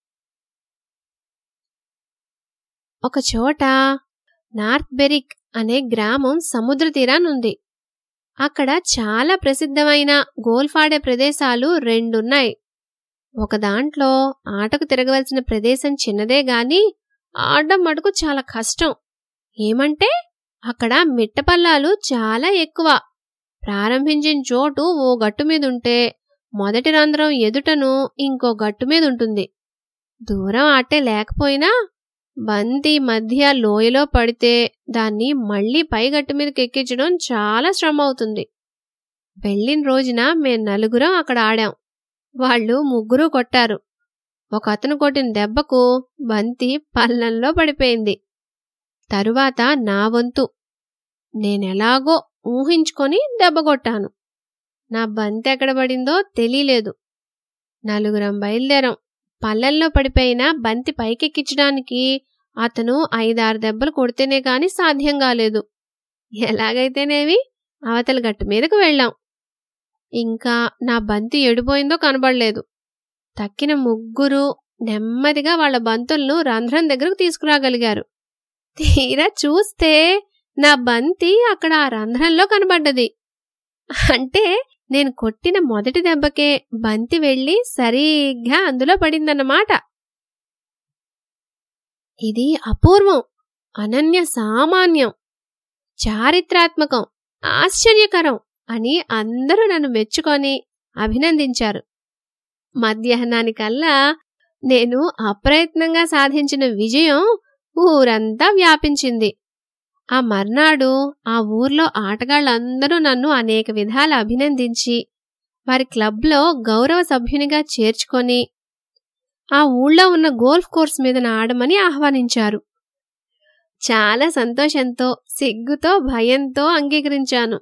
ఒక చోట నార్త్ బెరిక్ అనే గ్రామం సముద్ర తీరానుంది అక్కడ చాలా ప్రసిద్ధమైన గోల్ఫ్ ఆడే ప్రదేశాలు రెండున్నాయి ఒక దాంట్లో ఆటకు తిరగవలసిన ప్రదేశం చిన్నదే గాని ఆడడం మటుకు చాలా కష్టం ఏమంటే అక్కడ మిట్టపల్లాలు చాలా ఎక్కువ ప్రారంభించిన చోటు ఓ గట్టు మీద ఉంటే మొదటి రంధ్రం ఎదుటను ఇంకో గట్టు మీద ఉంటుంది దూరం ఆటే లేకపోయినా బంతి మధ్య లోయలో పడితే దాన్ని మళ్లీ పైగట్టు మీదకి ఎక్కించడం చాలా శ్రమ అవుతుంది వెళ్ళిన రోజున మేం నలుగురం అక్కడ ఆడాం వాళ్ళు ముగ్గురు కొట్టారు ఒక అతను కొట్టిన దెబ్బకు బంతి పల్లంలో పడిపోయింది తరువాత నా వంతు నేనెలాగో ఊహించుకొని దెబ్బ కొట్టాను నా బంతి ఎక్కడ పడిందో తెలియలేదు నలుగురం బయలుదేరాం పల్లెల్లో పడిపోయిన బంతి పైకెక్కించడానికి అతను ఐదారు దెబ్బలు కొడితేనే కాని సాధ్యం కాలేదు ఎలాగైతేనేవి అవతల గట్టు మీదకు వెళ్ళాం ఇంకా నా బంతి ఎడిపోయిందో కనబడలేదు తక్కిన ముగ్గురు నెమ్మదిగా వాళ్ళ బంతులను రంధ్రం దగ్గరకు తీసుకురాగలిగారు తీరా చూస్తే నా బంతి అక్కడ ఆ రంధ్రంలో కనబడ్డది అంటే నేను కొట్టిన మొదటి దెబ్బకే బంతి వెళ్ళి సరిగ్గా అందులో పడిందన్నమాట ఇది అపూర్వం అనన్య సామాన్యం చారిత్రాత్మకం ఆశ్చర్యకరం అని అందరూ నన్ను మెచ్చుకొని అభినందించారు మధ్యాహ్నానికల్లా నేను అప్రయత్నంగా సాధించిన విజయం ఊరంతా వ్యాపించింది ఆ మర్నాడు ఆ ఊర్లో ఆటగాళ్లందరూ నన్ను అనేక విధాలు అభినందించి వారి క్లబ్లో గౌరవ సభ్యునిగా చేర్చుకొని ఆ ఊళ్ళో ఉన్న గోల్ఫ్ కోర్స్ మీద ఆడమని ఆహ్వానించారు చాలా సంతోషంతో సిగ్గుతో భయంతో అంగీకరించాను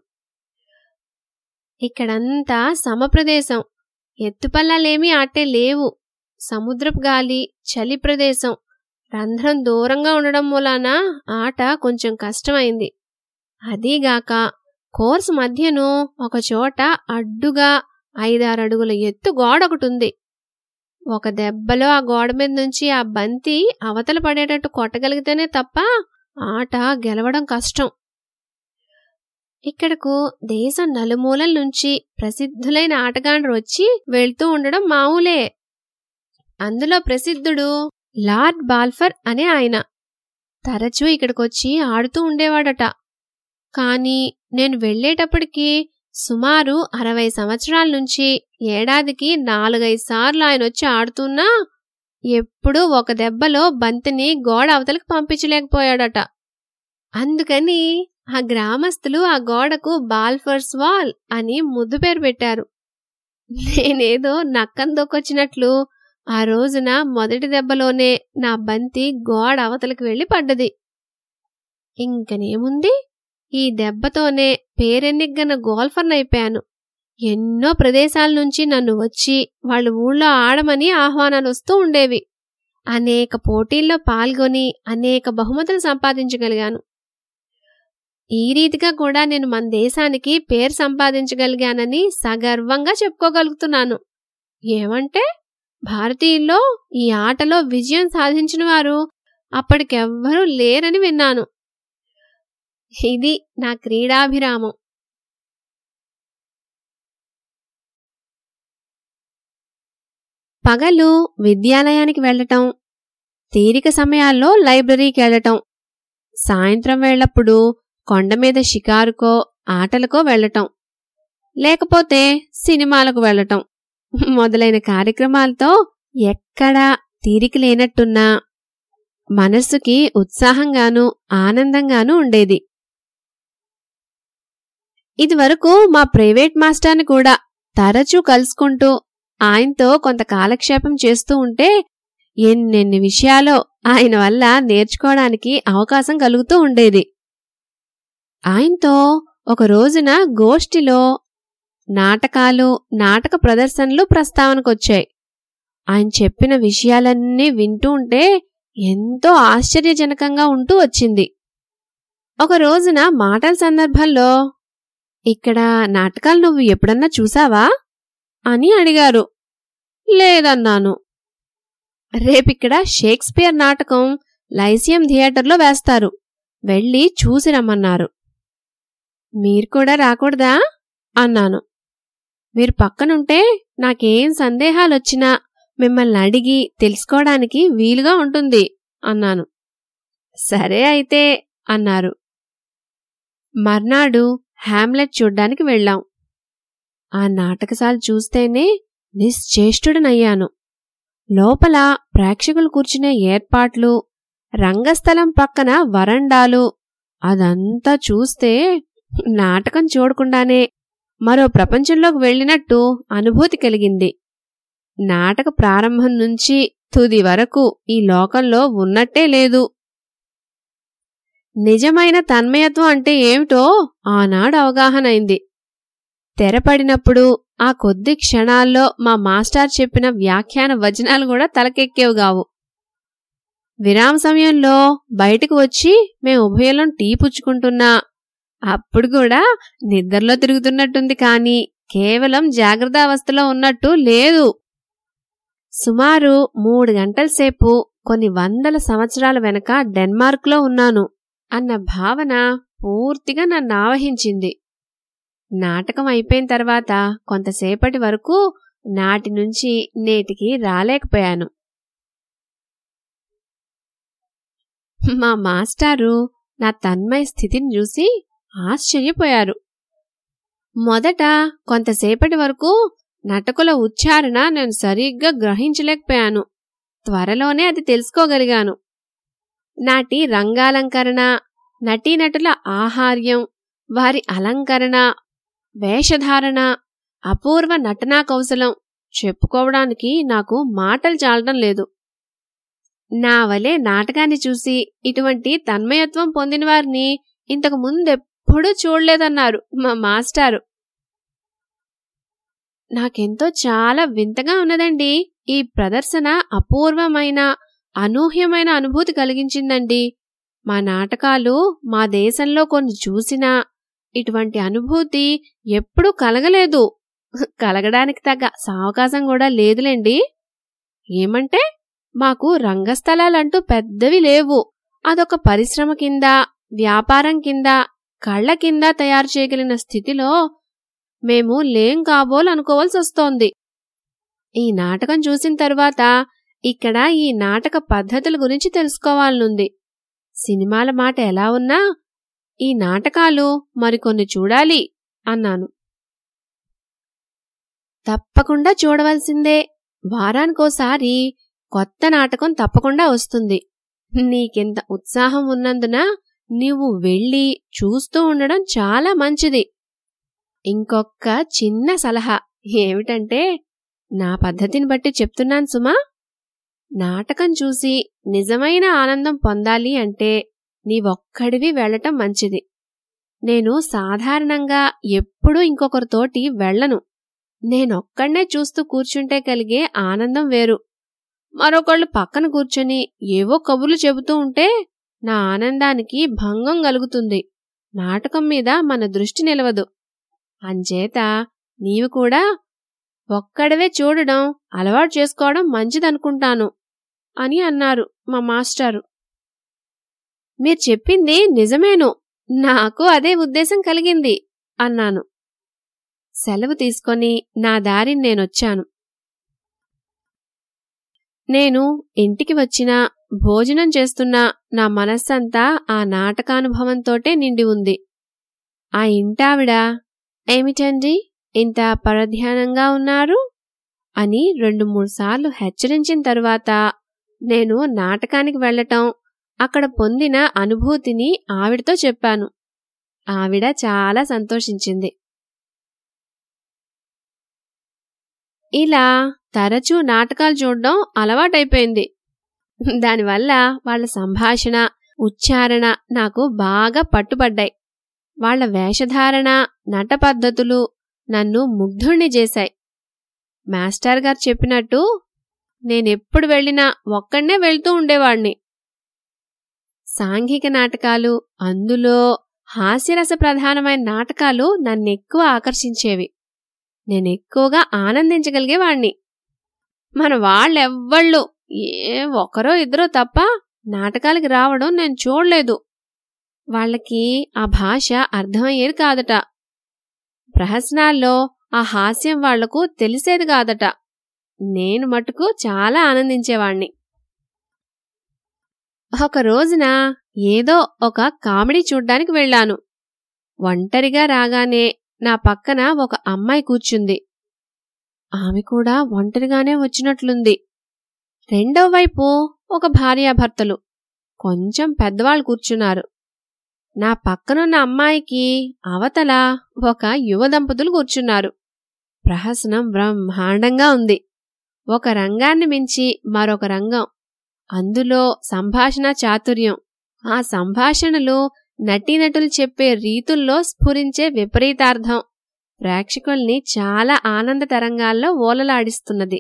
ఇక్కడంతా సమప్రదేశం ఎత్తుపల్లాలేమీ ఆటే లేవు సముద్రపు గాలి చలి ప్రదేశం రంధ్రం దూరంగా ఉండడం మూలాన ఆట కొంచెం కష్టమైంది అదీగాక కోర్సు మధ్యను ఒకచోట అడ్డుగా ఐదారు అడుగుల ఎత్తు గోడ ఒకటి ఉంది ఒక దెబ్బలో ఆ గోడ మీద నుంచి ఆ బంతి అవతల పడేటట్టు కొట్టగలిగితేనే తప్ప ఆట గెలవడం కష్టం ఇక్కడకు దేశం నలుమూలల నుంచి ప్రసిద్ధులైన ఆటగాండ్రు వచ్చి వెళ్తూ ఉండడం మామూలే అందులో ప్రసిద్ధుడు లార్డ్ బాల్ఫర్ అనే ఆయన తరచూ ఇక్కడికొచ్చి ఆడుతూ ఉండేవాడట కాని నేను వెళ్లేటప్పటికి సుమారు అరవై సంవత్సరాల నుంచి ఏడాదికి నాలుగైదు సార్లు ఆయన వచ్చి ఆడుతున్నా ఎప్పుడూ ఒక దెబ్బలో బంతిని గోడ అవతలకు పంపించలేకపోయాడట అందుకని ఆ గ్రామస్తులు ఆ గోడకు బాల్ఫర్స్ వాల్ అని ముద్దు పేరు పెట్టారు నేనేదో నక్కం దొక్కొచ్చినట్లు ఆ రోజున మొదటి దెబ్బలోనే నా బంతి గోడ అవతలకు వెళ్లి పడ్డది ఇంకనేముంది ఈ దెబ్బతోనే పేరెన్నిగ్గన గోల్ఫర్నైపోయాను ఎన్నో ప్రదేశాల నుంచి నన్ను వచ్చి వాళ్ళ ఊళ్ళో ఆడమని ఆహ్వానాలు వస్తూ ఉండేవి అనేక పోటీల్లో పాల్గొని అనేక బహుమతులు సంపాదించగలిగాను ఈ రీతిగా కూడా నేను మన దేశానికి పేరు సంపాదించగలిగానని సగర్వంగా చెప్పుకోగలుగుతున్నాను ఏమంటే భారతీయుల్లో ఈ ఆటలో విజయం సాధించిన వారు అప్పటికెవ్వరూ లేరని విన్నాను ఇది నా క్రీడాభిరామం పగలు విద్యాలయానికి వెళ్ళటం తీరిక సమయాల్లో లైబ్రరీకి వెళ్ళటం సాయంత్రం వేళప్పుడు కొండ మీద షికారుకో ఆటలకో వెళ్ళటం లేకపోతే సినిమాలకు వెళ్ళటం మొదలైన కార్యక్రమాలతో ఎక్కడా తీరిక లేనట్టున్నా మనస్సుకి ఉత్సాహంగానూ ఆనందంగానూ ఉండేది ఇదివరకు మా ప్రైవేట్ మాస్టర్ని కూడా తరచూ కలుసుకుంటూ ఆయనతో కొంత కాలక్షేపం చేస్తూ ఉంటే ఎన్నెన్ని విషయాలో ఆయన వల్ల నేర్చుకోవడానికి అవకాశం కలుగుతూ ఉండేది ఆయనతో ఒక రోజున గోష్ఠిలో నాటకాలు నాటక ప్రదర్శనలు ప్రస్తావనకొచ్చాయి ఆయన చెప్పిన విషయాలన్నీ వింటూ ఉంటే ఎంతో ఆశ్చర్యజనకంగా ఉంటూ వచ్చింది ఒక రోజున మాటల సందర్భంలో ఇక్కడ నాటకాలు నువ్వు ఎప్పుడన్నా చూసావా అని అడిగారు లేదన్నాను రేపిక్కడ షేక్స్పియర్ నాటకం లైసియం థియేటర్లో వేస్తారు వెళ్ళి చూసి రమ్మన్నారు మీరు కూడా రాకూడదా అన్నాను మీరు పక్కనుంటే నాకేం సందేహాలొచ్చినా మిమ్మల్ని అడిగి తెలుసుకోవడానికి వీలుగా ఉంటుంది అన్నాను సరే అయితే అన్నారు మర్నాడు హ్యామ్లెట్ చూడ్డానికి వెళ్ళాం ఆ నాటకశాల చూస్తేనే నిశ్చేష్టుడనయ్యాను లోపల ప్రేక్షకులు కూర్చునే ఏర్పాట్లు రంగస్థలం పక్కన వరండాలు అదంతా చూస్తే నాటకం చూడకుండానే మరో ప్రపంచంలోకి వెళ్ళినట్టు అనుభూతి కలిగింది నాటక ప్రారంభం నుంచి తుది వరకు ఈ లోకంలో ఉన్నట్టే లేదు నిజమైన తన్మయత్వం అంటే ఏమిటో ఆనాడు అవగాహన అయింది తెరపడినప్పుడు ఆ కొద్ది క్షణాల్లో మా మాస్టర్ చెప్పిన వ్యాఖ్యాన వచనాలు కూడా తలకెక్కేవిగావు విరామ సమయంలో బయటకు వచ్చి మేం ఉభయలం టీ పుచ్చుకుంటున్నా అప్పుడు కూడా నిద్రలో తిరుగుతున్నట్టుంది కాని కేవలం జాగ్రత్తావస్థలో ఉన్నట్టు లేదు సుమారు మూడు గంటల సేపు కొన్ని వందల సంవత్సరాల వెనక డెన్మార్క్లో ఉన్నాను అన్న భావన పూర్తిగా నన్ను ఆవహించింది నాటకం అయిపోయిన తర్వాత కొంతసేపటి వరకు నాటి నుంచి నేటికి రాలేకపోయాను మా మాస్టారు నా తన్మయ స్థితిని చూసి ఆశ్చర్యపోయారు మొదట కొంతసేపటి వరకు నటకుల ఉచ్చారణ నేను సరిగ్గా గ్రహించలేకపోయాను త్వరలోనే అది తెలుసుకోగలిగాను నాటి రంగాలంకరణ నటీనటుల ఆహార్యం వారి అలంకరణ వేషధారణ అపూర్వ నటనా కౌశలం చెప్పుకోవడానికి నాకు మాటలు చాలడం లేదు నా వలె నాటకాన్ని చూసి ఇటువంటి తన్మయత్వం పొందిన వారిని ఇంతకు ముందెప్పుడూ చూడలేదన్నారు మా మాస్టారు నాకెంతో చాలా వింతగా ఉన్నదండి ఈ ప్రదర్శన అపూర్వమైన అనూహ్యమైన అనుభూతి కలిగించిందండి మా నాటకాలు మా దేశంలో కొన్ని చూసినా ఇటువంటి అనుభూతి ఎప్పుడూ కలగలేదు కలగడానికి తగ్గ సావకాశం కూడా లేదులేండి ఏమంటే మాకు రంగస్థలాలంటూ పెద్దవి లేవు అదొక పరిశ్రమ కింద వ్యాపారం కింద కళ్ళ కింద తయారు చేయగలిగిన స్థితిలో మేము లేం కాబోలు అనుకోవాల్సి వస్తోంది ఈ నాటకం చూసిన తరువాత ఇక్కడ ఈ నాటక పద్ధతుల గురించి తెలుసుకోవాలనుంది సినిమాల మాట ఎలా ఉన్నా ఈ నాటకాలు మరికొన్ని చూడాలి అన్నాను తప్పకుండా చూడవలసిందే వారానికోసారి కొత్త నాటకం తప్పకుండా వస్తుంది నీకెంత ఉత్సాహం ఉన్నందున నీవు వెళ్ళి చూస్తూ ఉండడం చాలా మంచిది ఇంకొక్క చిన్న సలహా ఏమిటంటే నా పద్ధతిని బట్టి చెప్తున్నాను సుమా నాటకం చూసి నిజమైన ఆనందం పొందాలి అంటే నీవొక్కడివి వెళ్ళటం మంచిది నేను సాధారణంగా ఎప్పుడూ ఇంకొకరితోటి వెళ్ళను నేనొక్కడే చూస్తూ కూర్చుంటే కలిగే ఆనందం వేరు మరొకళ్ళు పక్కన కూర్చొని ఏవో కబుర్లు చెబుతూ ఉంటే నా ఆనందానికి భంగం కలుగుతుంది నాటకం మీద మన దృష్టి నిలవదు అంచేత నీవు కూడా ఒక్కడవే చూడడం అలవాటు చేసుకోవడం మంచిదనుకుంటాను అని అన్నారు మా మాస్టారు మీరు చెప్పింది నిజమేను నాకు అదే ఉద్దేశం కలిగింది అన్నాను సెలవు తీసుకొని నా దారిని నేనొచ్చాను నేను ఇంటికి వచ్చినా భోజనం చేస్తున్నా నా మనస్సంతా ఆ నాటకానుభవంతోటే నిండి ఉంది ఆ ఇంటావిడ ఏమిటండి ఇంత పరధ్యానంగా ఉన్నారు అని రెండు మూడు సార్లు హెచ్చరించిన తరువాత నేను నాటకానికి వెళ్ళటం అక్కడ పొందిన అనుభూతిని ఆవిడతో చెప్పాను ఆవిడ చాలా సంతోషించింది ఇలా తరచూ నాటకాలు చూడడం అలవాటైపోయింది దానివల్ల వాళ్ళ సంభాషణ ఉచ్చారణ నాకు బాగా పట్టుబడ్డాయి వాళ్ళ వేషధారణ నట పద్ధతులు నన్ను ముగ్ధుణ్ణి చేశాయి మాస్టర్ గారు చెప్పినట్టు నేనెప్పుడు వెళ్ళినా ఒక్కడనే వెళ్తూ ఉండేవాణ్ణి సాంఘిక నాటకాలు అందులో హాస్యరస ప్రధానమైన నాటకాలు నన్నెక్కువ ఆకర్షించేవి నేనెక్కువగా ఆనందించగలిగేవాణ్ణి మన వాళ్ళెవ్వళ్ళు ఏ ఒకరో ఇద్దరో తప్ప నాటకాలకి రావడం నేను చూడలేదు వాళ్ళకి ఆ భాష అర్థమయ్యేది కాదట ప్రహసనాల్లో ఆ హాస్యం వాళ్లకు తెలిసేది కాదట నేను మటుకు చాలా ఆనందించేవాణ్ణి ఒక రోజున ఏదో ఒక కామెడీ చూడ్డానికి వెళ్ళాను ఒంటరిగా రాగానే నా పక్కన ఒక అమ్మాయి కూర్చుంది ఆమె కూడా ఒంటరిగానే వచ్చినట్లుంది రెండో వైపు ఒక భార్యాభర్తలు కొంచెం పెద్దవాళ్ళు కూర్చున్నారు నా పక్కనున్న అమ్మాయికి అవతల ఒక యువ దంపతులు కూర్చున్నారు ప్రహసనం బ్రహ్మాండంగా ఉంది ఒక రంగాన్ని మించి మరొక రంగం అందులో సంభాషణ చాతుర్యం ఆ సంభాషణలు నటీనటులు చెప్పే రీతుల్లో స్ఫురించే విపరీతార్థం ప్రేక్షకుల్ని చాలా ఆనంద తరంగాల్లో ఓలలాడిస్తున్నది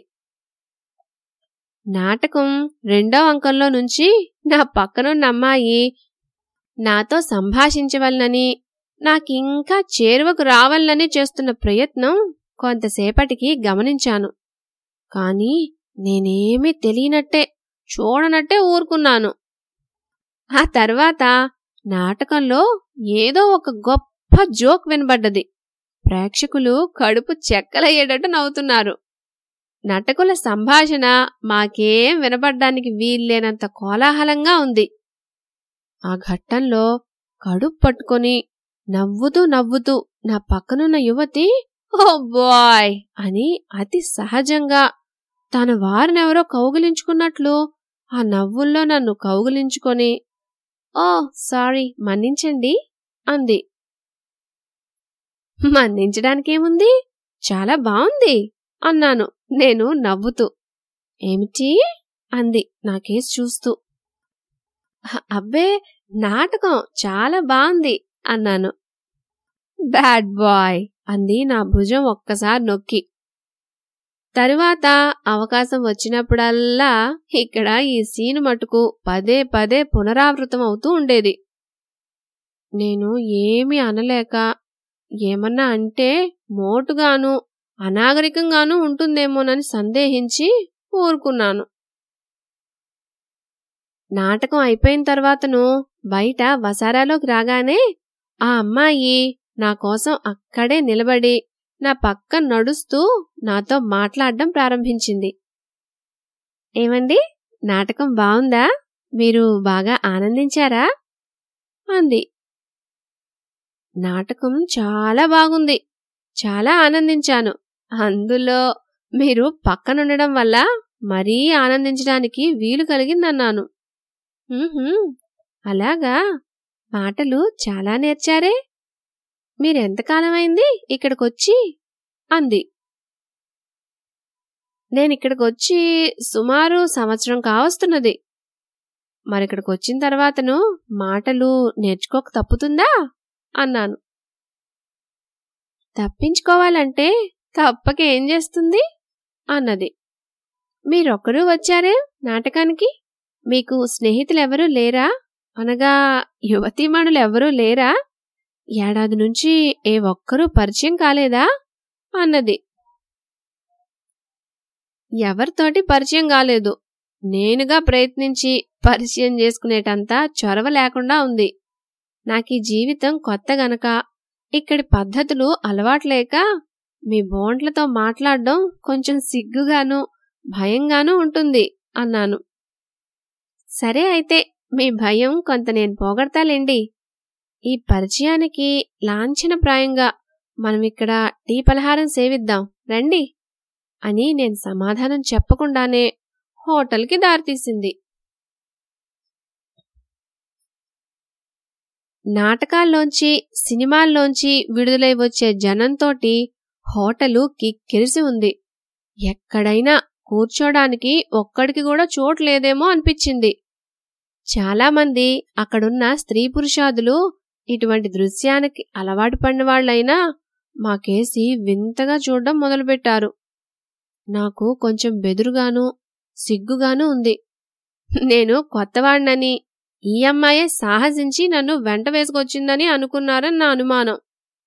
నాటకం రెండో అంకంలో నుంచి నా పక్కనున్న అమ్మాయి నాతో సంభాషించవలనని నాకింకా చేరువకు రావాలని చేస్తున్న ప్రయత్నం కొంతసేపటికి గమనించాను కాని నేనేమీ తెలియనట్టే చూడనట్టే ఊరుకున్నాను ఆ తర్వాత నాటకంలో ఏదో ఒక గొప్ప జోక్ వినబడ్డది ప్రేక్షకులు కడుపు చెక్కలయ్యేటట్టు నవ్వుతున్నారు నటకుల సంభాషణ మాకేం వినపడ్డానికి వీల్లేనంత కోలాహలంగా ఉంది ఆ ఘట్టంలో కడుపు పట్టుకొని నవ్వుతూ నవ్వుతూ నా పక్కనున్న యువతి ఓ బాయ్ అని అతి సహజంగా తన వారినెవరో కౌగిలించుకున్నట్లు ఆ నవ్వుల్లో నన్ను కౌగిలించుకొని ఓ సారీ మన్నించండి అంది మన్నించడానికేముంది చాలా బావుంది అన్నాను నేను నవ్వుతూ ఏమిటి అంది నాకేసి చూస్తూ అబ్బే నాటకం చాలా బాగుంది అన్నాను బ్యాడ్ బాయ్ అంది నా భుజం ఒక్కసారి నొక్కి తరువాత అవకాశం వచ్చినప్పుడల్లా ఇక్కడ ఈ సీను మటుకు పదే పదే పునరావృతం అవుతూ ఉండేది నేను ఏమీ అనలేక ఏమన్నా అంటే మోటుగాను అనాగరికంగానూ ఉంటుందేమోనని సందేహించి ఊరుకున్నాను నాటకం అయిపోయిన తర్వాతను బయట వసారాలోకి రాగానే ఆ అమ్మాయి నా కోసం అక్కడే నిలబడి నా పక్క నడుస్తూ నాతో మాట్లాడడం ప్రారంభించింది ఏమండి నాటకం బావుందా మీరు బాగా ఆనందించారా అంది నాటకం చాలా బాగుంది చాలా ఆనందించాను అందులో మీరు పక్కనుండడం వల్ల మరీ ఆనందించడానికి వీలు కలిగిందన్నాను "ఉహుం, అలాగా మాటలు చాలా నేర్చారే మీరెంతకాలమైంది ఇక్కడికొచ్చి అంది నేనిక్కడికొచ్చి సుమారు సంవత్సరం కావస్తున్నది మరిక్కడికొచ్చిన తర్వాతను మాటలు నేర్చుకోక తప్పుతుందా అన్నాను తప్పించుకోవాలంటే తప్పక ఏం చేస్తుంది అన్నది మీరొక్కరూ వచ్చారే నాటకానికి మీకు స్నేహితులెవరూ లేరా అనగా యువతీమణులెవరూ లేరా ఏడాది నుంచి ఏ ఒక్కరూ పరిచయం కాలేదా అన్నది ఎవరితోటి పరిచయం కాలేదు నేనుగా ప్రయత్నించి పరిచయం చేసుకునేటంత చొరవ లేకుండా ఉంది నాకీ జీవితం కొత్త గనక ఇక్కడి పద్ధతులు అలవాట్లేక మీ బోండ్లతో మాట్లాడడం కొంచెం సిగ్గుగాను భయంగానూ ఉంటుంది అన్నాను సరే అయితే మీ భయం కొంత నేను పోగొడతాలేండి ఈ పరిచయానికి లాంఛనప్రాయంగా మనం ఇక్కడ టీ పలహారం సేవిద్దాం రండి అని నేను సమాధానం చెప్పకుండానే హోటల్కి దారితీసింది నాటకాల్లోంచి సినిమాల్లోంచి విడుదలై వచ్చే జనంతోటి హోటలు కిక్కిరిసి ఉంది ఎక్కడైనా కూర్చోడానికి ఒక్కడికి కూడా చోటు లేదేమో అనిపించింది చాలామంది అక్కడున్న స్త్రీ పురుషాదులు ఇటువంటి దృశ్యానికి అలవాటు పడిన వాళ్లైనా మాకేసి వింతగా చూడడం మొదలుపెట్టారు నాకు కొంచెం బెదురుగాను సిగ్గుగాను ఉంది నేను కొత్తవాడినని ఈ అమ్మాయే సాహసించి నన్ను వెంట వేసుకొచ్చిందని అనుకున్నారని నా అనుమానం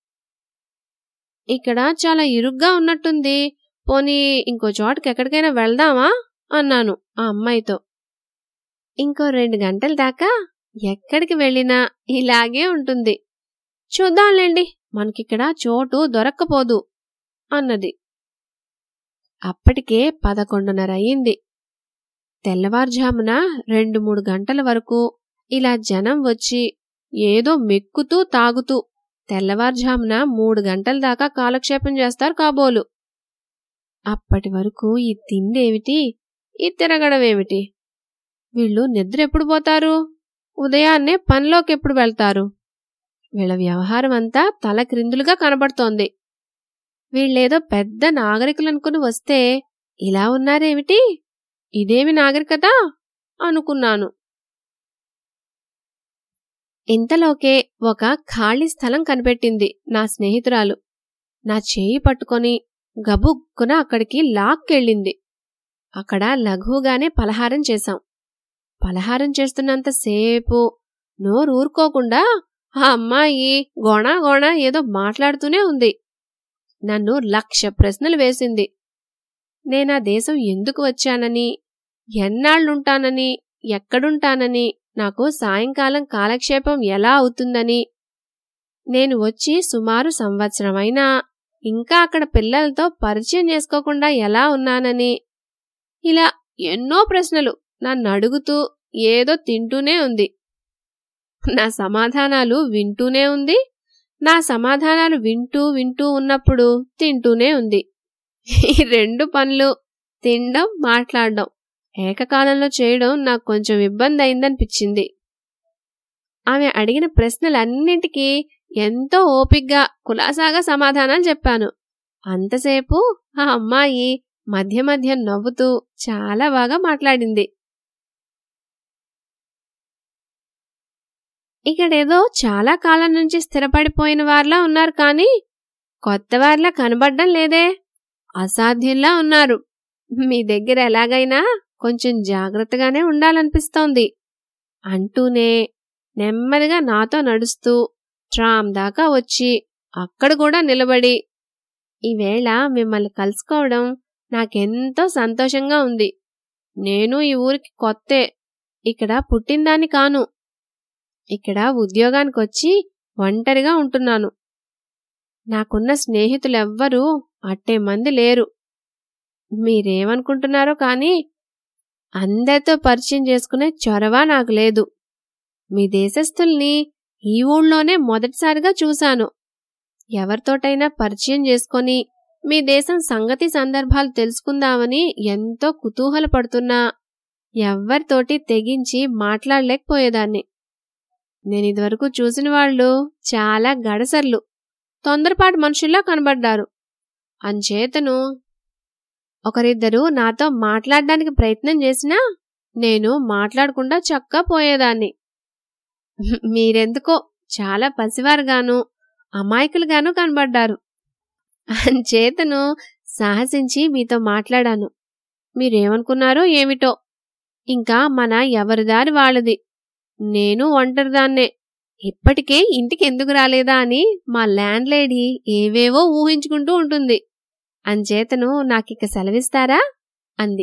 ఇక్కడ చాలా ఇరుగ్గా ఉన్నట్టుంది పోనీ ఇంకో చోటకి ఎక్కడికైనా వెళ్దామా అన్నాను ఆ అమ్మాయితో ఇంకో రెండు గంటల దాకా ఎక్కడికి వెళ్ళినా ఇలాగే ఉంటుంది చూద్దాంలేండి మనకిక్కడ చోటు దొరక్కపోదు అన్నది అప్పటికే పదకొండున్నర అయింది తెల్లవారుజామున రెండు మూడు గంటల వరకు ఇలా జనం వచ్చి ఏదో మెక్కుతూ తాగుతూ తెల్లవారుజామున మూడు గంటల దాకా కాలక్షేపం చేస్తారు కాబోలు అప్పటి వరకు ఈ తిండేమిటి ఈ తిరగడమేమిటి వీళ్ళు నిద్ర ఎప్పుడు పోతారు ఉదయాన్నే పనిలోకి ఎప్పుడు వెళ్తారు వీళ్ళ వ్యవహారం అంతా తల క్రిందులుగా కనబడుతోంది వీళ్ళేదో పెద్ద నాగరికులనుకుని వస్తే ఇలా ఉన్నారేమిటి ఇదేమి నాగరికత అనుకున్నాను ఇంతలోకే ఒక ఖాళీ స్థలం కనిపెట్టింది నా స్నేహితురాలు నా చేయి పట్టుకొని గబుక్కున అక్కడికి లాక్కెళ్ళింది అక్కడ లఘువుగానే పలహారం చేశాం పలహారం చేస్తున్నంతసేపు నోరు ఊరుకోకుండా ఆ అమ్మాయి గోణా గోణా ఏదో మాట్లాడుతూనే ఉంది నన్ను లక్ష ప్రశ్నలు వేసింది నేనా దేశం ఎందుకు వచ్చానని ఎన్నాళ్లుంటానని ఎక్కడుంటానని నాకు సాయంకాలం కాలక్షేపం ఎలా అవుతుందని నేను వచ్చి సుమారు సంవత్సరమైనా ఇంకా అక్కడ పిల్లలతో పరిచయం చేసుకోకుండా ఎలా ఉన్నానని ఇలా ఎన్నో ప్రశ్నలు నన్ను అడుగుతూ ఏదో తింటూనే ఉంది నా సమాధానాలు వింటూనే ఉంది నా సమాధానాలు వింటూ వింటూ ఉన్నప్పుడు తింటూనే ఉంది ఈ రెండు పనులు తినడం మాట్లాడడం ఏకకాలంలో చేయడం నాకు కొంచెం ఇబ్బంది అయిందనిపించింది ఆమె అడిగిన ప్రశ్నలన్నింటికీ ఎంతో ఓపిగ్గా కులాసాగా సమాధానాలు చెప్పాను అంతసేపు ఆ అమ్మాయి మధ్య మధ్య నవ్వుతూ చాలా బాగా మాట్లాడింది ఇక్కడేదో చాలా కాలం నుంచి స్థిరపడిపోయిన వారిలా ఉన్నారు కానీ కొత్త వారిలా కనబడ్డం లేదే అసాధ్యంలా ఉన్నారు మీ దగ్గర ఎలాగైనా కొంచెం జాగ్రత్తగానే ఉండాలనిపిస్తోంది అంటూనే నెమ్మదిగా నాతో నడుస్తూ ట్రామ్ దాకా వచ్చి అక్కడ కూడా నిలబడి ఈవేళ మిమ్మల్ని కలుసుకోవడం నాకెంతో సంతోషంగా ఉంది నేను ఈ ఊరికి కొత్తే ఇక్కడ పుట్టిందాన్ని కాను ఇక్కడ ఉద్యోగానికొచ్చి ఒంటరిగా ఉంటున్నాను నాకున్న స్నేహితులెవ్వరూ అట్టే మంది లేరు మీరేమనుకుంటున్నారో కానీ అందరితో పరిచయం చేసుకునే చొరవ నాకు లేదు మీ దేశస్థుల్ని ఈ ఊళ్ళోనే మొదటిసారిగా చూశాను ఎవరితోటైనా పరిచయం చేసుకొని మీ దేశం సంగతి సందర్భాలు తెలుసుకుందామని ఎంతో కుతూహలపడుతున్నా ఎవ్వరితోటి తెగించి మాట్లాడలేకపోయేదాన్ని నేను ఇదివరకు చూసిన వాళ్ళు చాలా గడసర్లు తొందరపాటు మనుషుల్లా కనబడ్డారు అంచేతను ఒకరిద్దరు నాతో మాట్లాడడానికి ప్రయత్నం చేసినా నేను మాట్లాడకుండా చక్కా పోయేదాన్ని మీరెందుకో చాలా పసివారుగాను అమాయకులుగాను కనబడ్డారు అంచేతను సాహసించి మీతో మాట్లాడాను మీరేమనుకున్నారో ఏమిటో ఇంకా మన ఎవరిదారి వాళ్ళది నేను ఒంటరిదాన్నే ఇప్పటికే ఇంటికి ఎందుకు రాలేదా అని మా ల్యాండ్ లేడీ ఏవేవో ఊహించుకుంటూ ఉంటుంది అంచేతను నాకిక సెలవిస్తారా అంది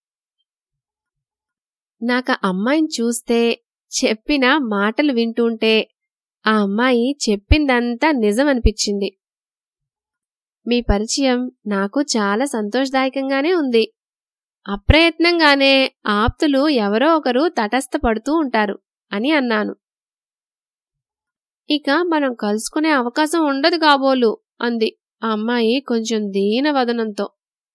నాకు ఆ అమ్మాయిని చూస్తే చెప్పిన మాటలు వింటుంటే ఆ అమ్మాయి చెప్పిందంతా నిజం అనిపించింది మీ పరిచయం నాకు చాలా సంతోషదాయకంగానే ఉంది అప్రయత్నంగానే ఆప్తులు ఎవరో ఒకరు తటస్థపడుతూ ఉంటారు అని అన్నాను ఇక మనం కలుసుకునే అవకాశం ఉండదు కాబోలు అంది ఆ అమ్మాయి కొంచెం దీనవదనంతో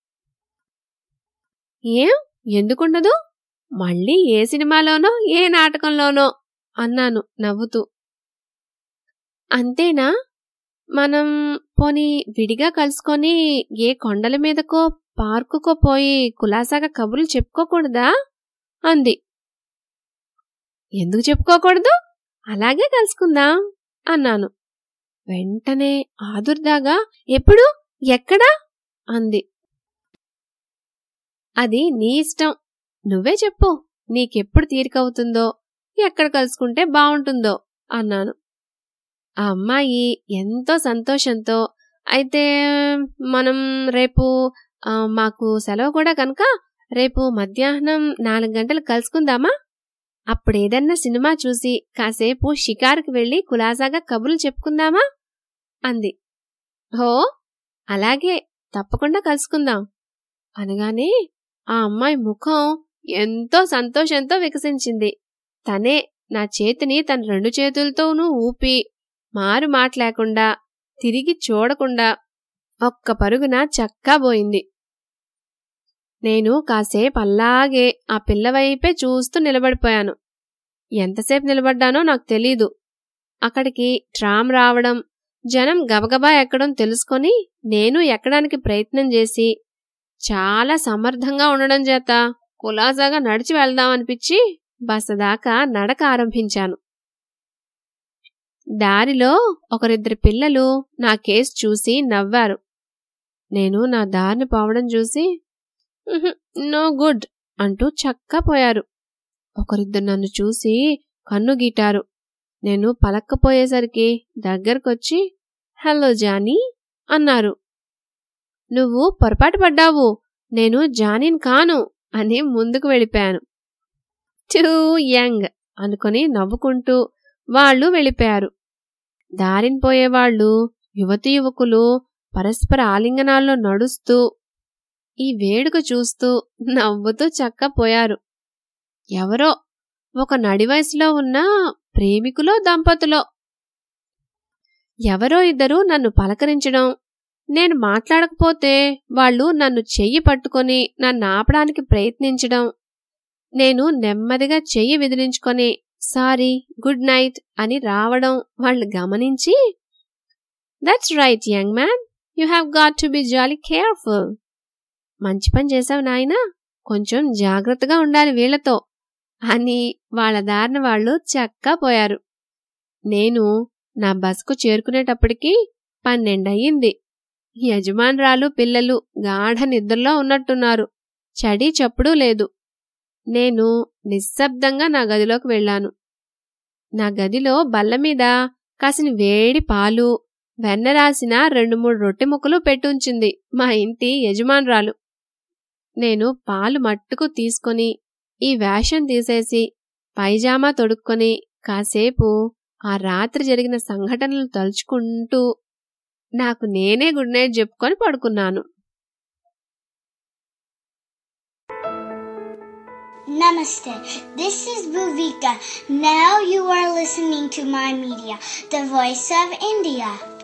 ఏం ఎందుకుండదు మళ్ళీ ఏ సినిమాలోనో ఏ నాటకంలోనో అన్నాను నవ్వుతూ అంతేనా మనం పోని విడిగా కలుసుకొని ఏ కొండల మీదకో పార్కుకో పోయి కులాసాగా కబుర్లు చెప్పుకోకూడదా అంది ఎందుకు చెప్పుకోకూడదు అలాగే కలుసుకుందాం అన్నాను వెంటనే ఆదుర్దాగా ఎప్పుడు ఎక్కడా అంది అది నీ ఇష్టం నువ్వే చెప్పు నీకెప్పుడు తీరికవుతుందో ఎక్కడ కలుసుకుంటే బావుంటుందో అన్నాను ఆ అమ్మాయి ఎంతో సంతోషంతో అయితే మనం రేపు ఆ, మాకు సెలవు కూడా కనుక రేపు మధ్యాహ్నం నాలుగు గంటలు కలుసుకుందామా అప్పుడేదన్నా సినిమా చూసి కాసేపు షికారుకి వెళ్ళి కులాసాగా కబుర్లు చెప్పుకుందామా అంది హో అలాగే తప్పకుండా కలుసుకుందాం అనగానే ఆ అమ్మాయి ముఖం ఎంతో సంతోషంతో వికసించింది తనే నా చేతిని తన రెండు చేతులతోనూ ఊపి మారు మాట్లాడకుండా తిరిగి చూడకుండా ఒక్క పరుగున చక్కా పోయింది నేను కాసేపు అల్లాగే ఆ పిల్లవైపే చూస్తూ నిలబడిపోయాను ఎంతసేపు నిలబడ్డానో నాకు తెలీదు అక్కడికి ట్రామ్ రావడం జనం గబగబా ఎక్కడం తెలుసుకొని నేను ఎక్కడానికి ప్రయత్నం చేసి చాలా సమర్థంగా ఉండడం చేత కులాసాగా నడిచి వెళ్దామనిపించి బస దాకా నడక ఆరంభించాను దారిలో ఒకరిద్దరు పిల్లలు నా కేసు చూసి నవ్వారు నేను నా దారిని పోవడం చూసి "ఉహుం, నో గుడ్ అంటూ చక్కా పోయారు ఒకరిద్దరు నన్ను చూసి కన్ను గీటారు నేను పలక్కపోయేసరికి దగ్గరకొచ్చి హలో జానీ అన్నారు నువ్వు పొరపాటు పడ్డావు నేను జానీన్ కాను అని ముందుకు వెళ్ళిపోయాను టూ యంగ్ అనుకొని నవ్వుకుంటూ వాళ్ళు వెళ్ళిపోయారు దారిన పోయేవాళ్ళు యువతి యువకులు పరస్పర ఆలింగనాల్లో నడుస్తూ ఈ వేడుక చూస్తూ నవ్వుతూ చక్కపోయారు ఎవరో ఒక నడి వయసులో ఉన్న ప్రేమికులో దంపతులో ఎవరో ఇద్దరు నన్ను పలకరించడం నేను మాట్లాడకపోతే వాళ్ళు నన్ను చెయ్యి పట్టుకొని నన్ను ఆపడానికి ప్రయత్నించడం నేను నెమ్మదిగా చెయ్యి విదిలించుకొని సారీ గుడ్ నైట్ అని రావడం వాళ్ళు గమనించి that's right young man you have got to be jolly careful మంచి పని చేశావు నాయనా కొంచెం జాగ్రత్తగా ఉండాలి వీళ్లతో అని వాళ్ళ దారిన వాళ్ళు చక్కా పోయారు నేను నా బస్కు చేరుకునేటప్పటికి పన్నెండయింది యజమానురాలు పిల్లలు గాఢ నిద్రలో ఉన్నట్టున్నారు చడి చప్పుడు లేదు నేను నిశ్శబ్దంగా నా గదిలోకి వెళ్ళాను నా గదిలో బల్ల మీద కాసిన వేడి పాలు వెన్న రాసిన రెండు మూడు రొట్టె ముక్కలు పెట్టుంచింది మా ఇంటి యజమానురాలు నేను పాలు మట్టుకు తీసుకొని ఈ వేషం తీసేసి పైజామా తొడుక్కొని కాసేపు ఆ రాత్రి జరిగిన సంఘటనలు తలుచుకుంటూ నాకు నేనే గుడ్ నైట్ చెప్పుకొని పడుకున్నాను Namaste. This is Bhuvika. Now you are listening to my media, the voice of India.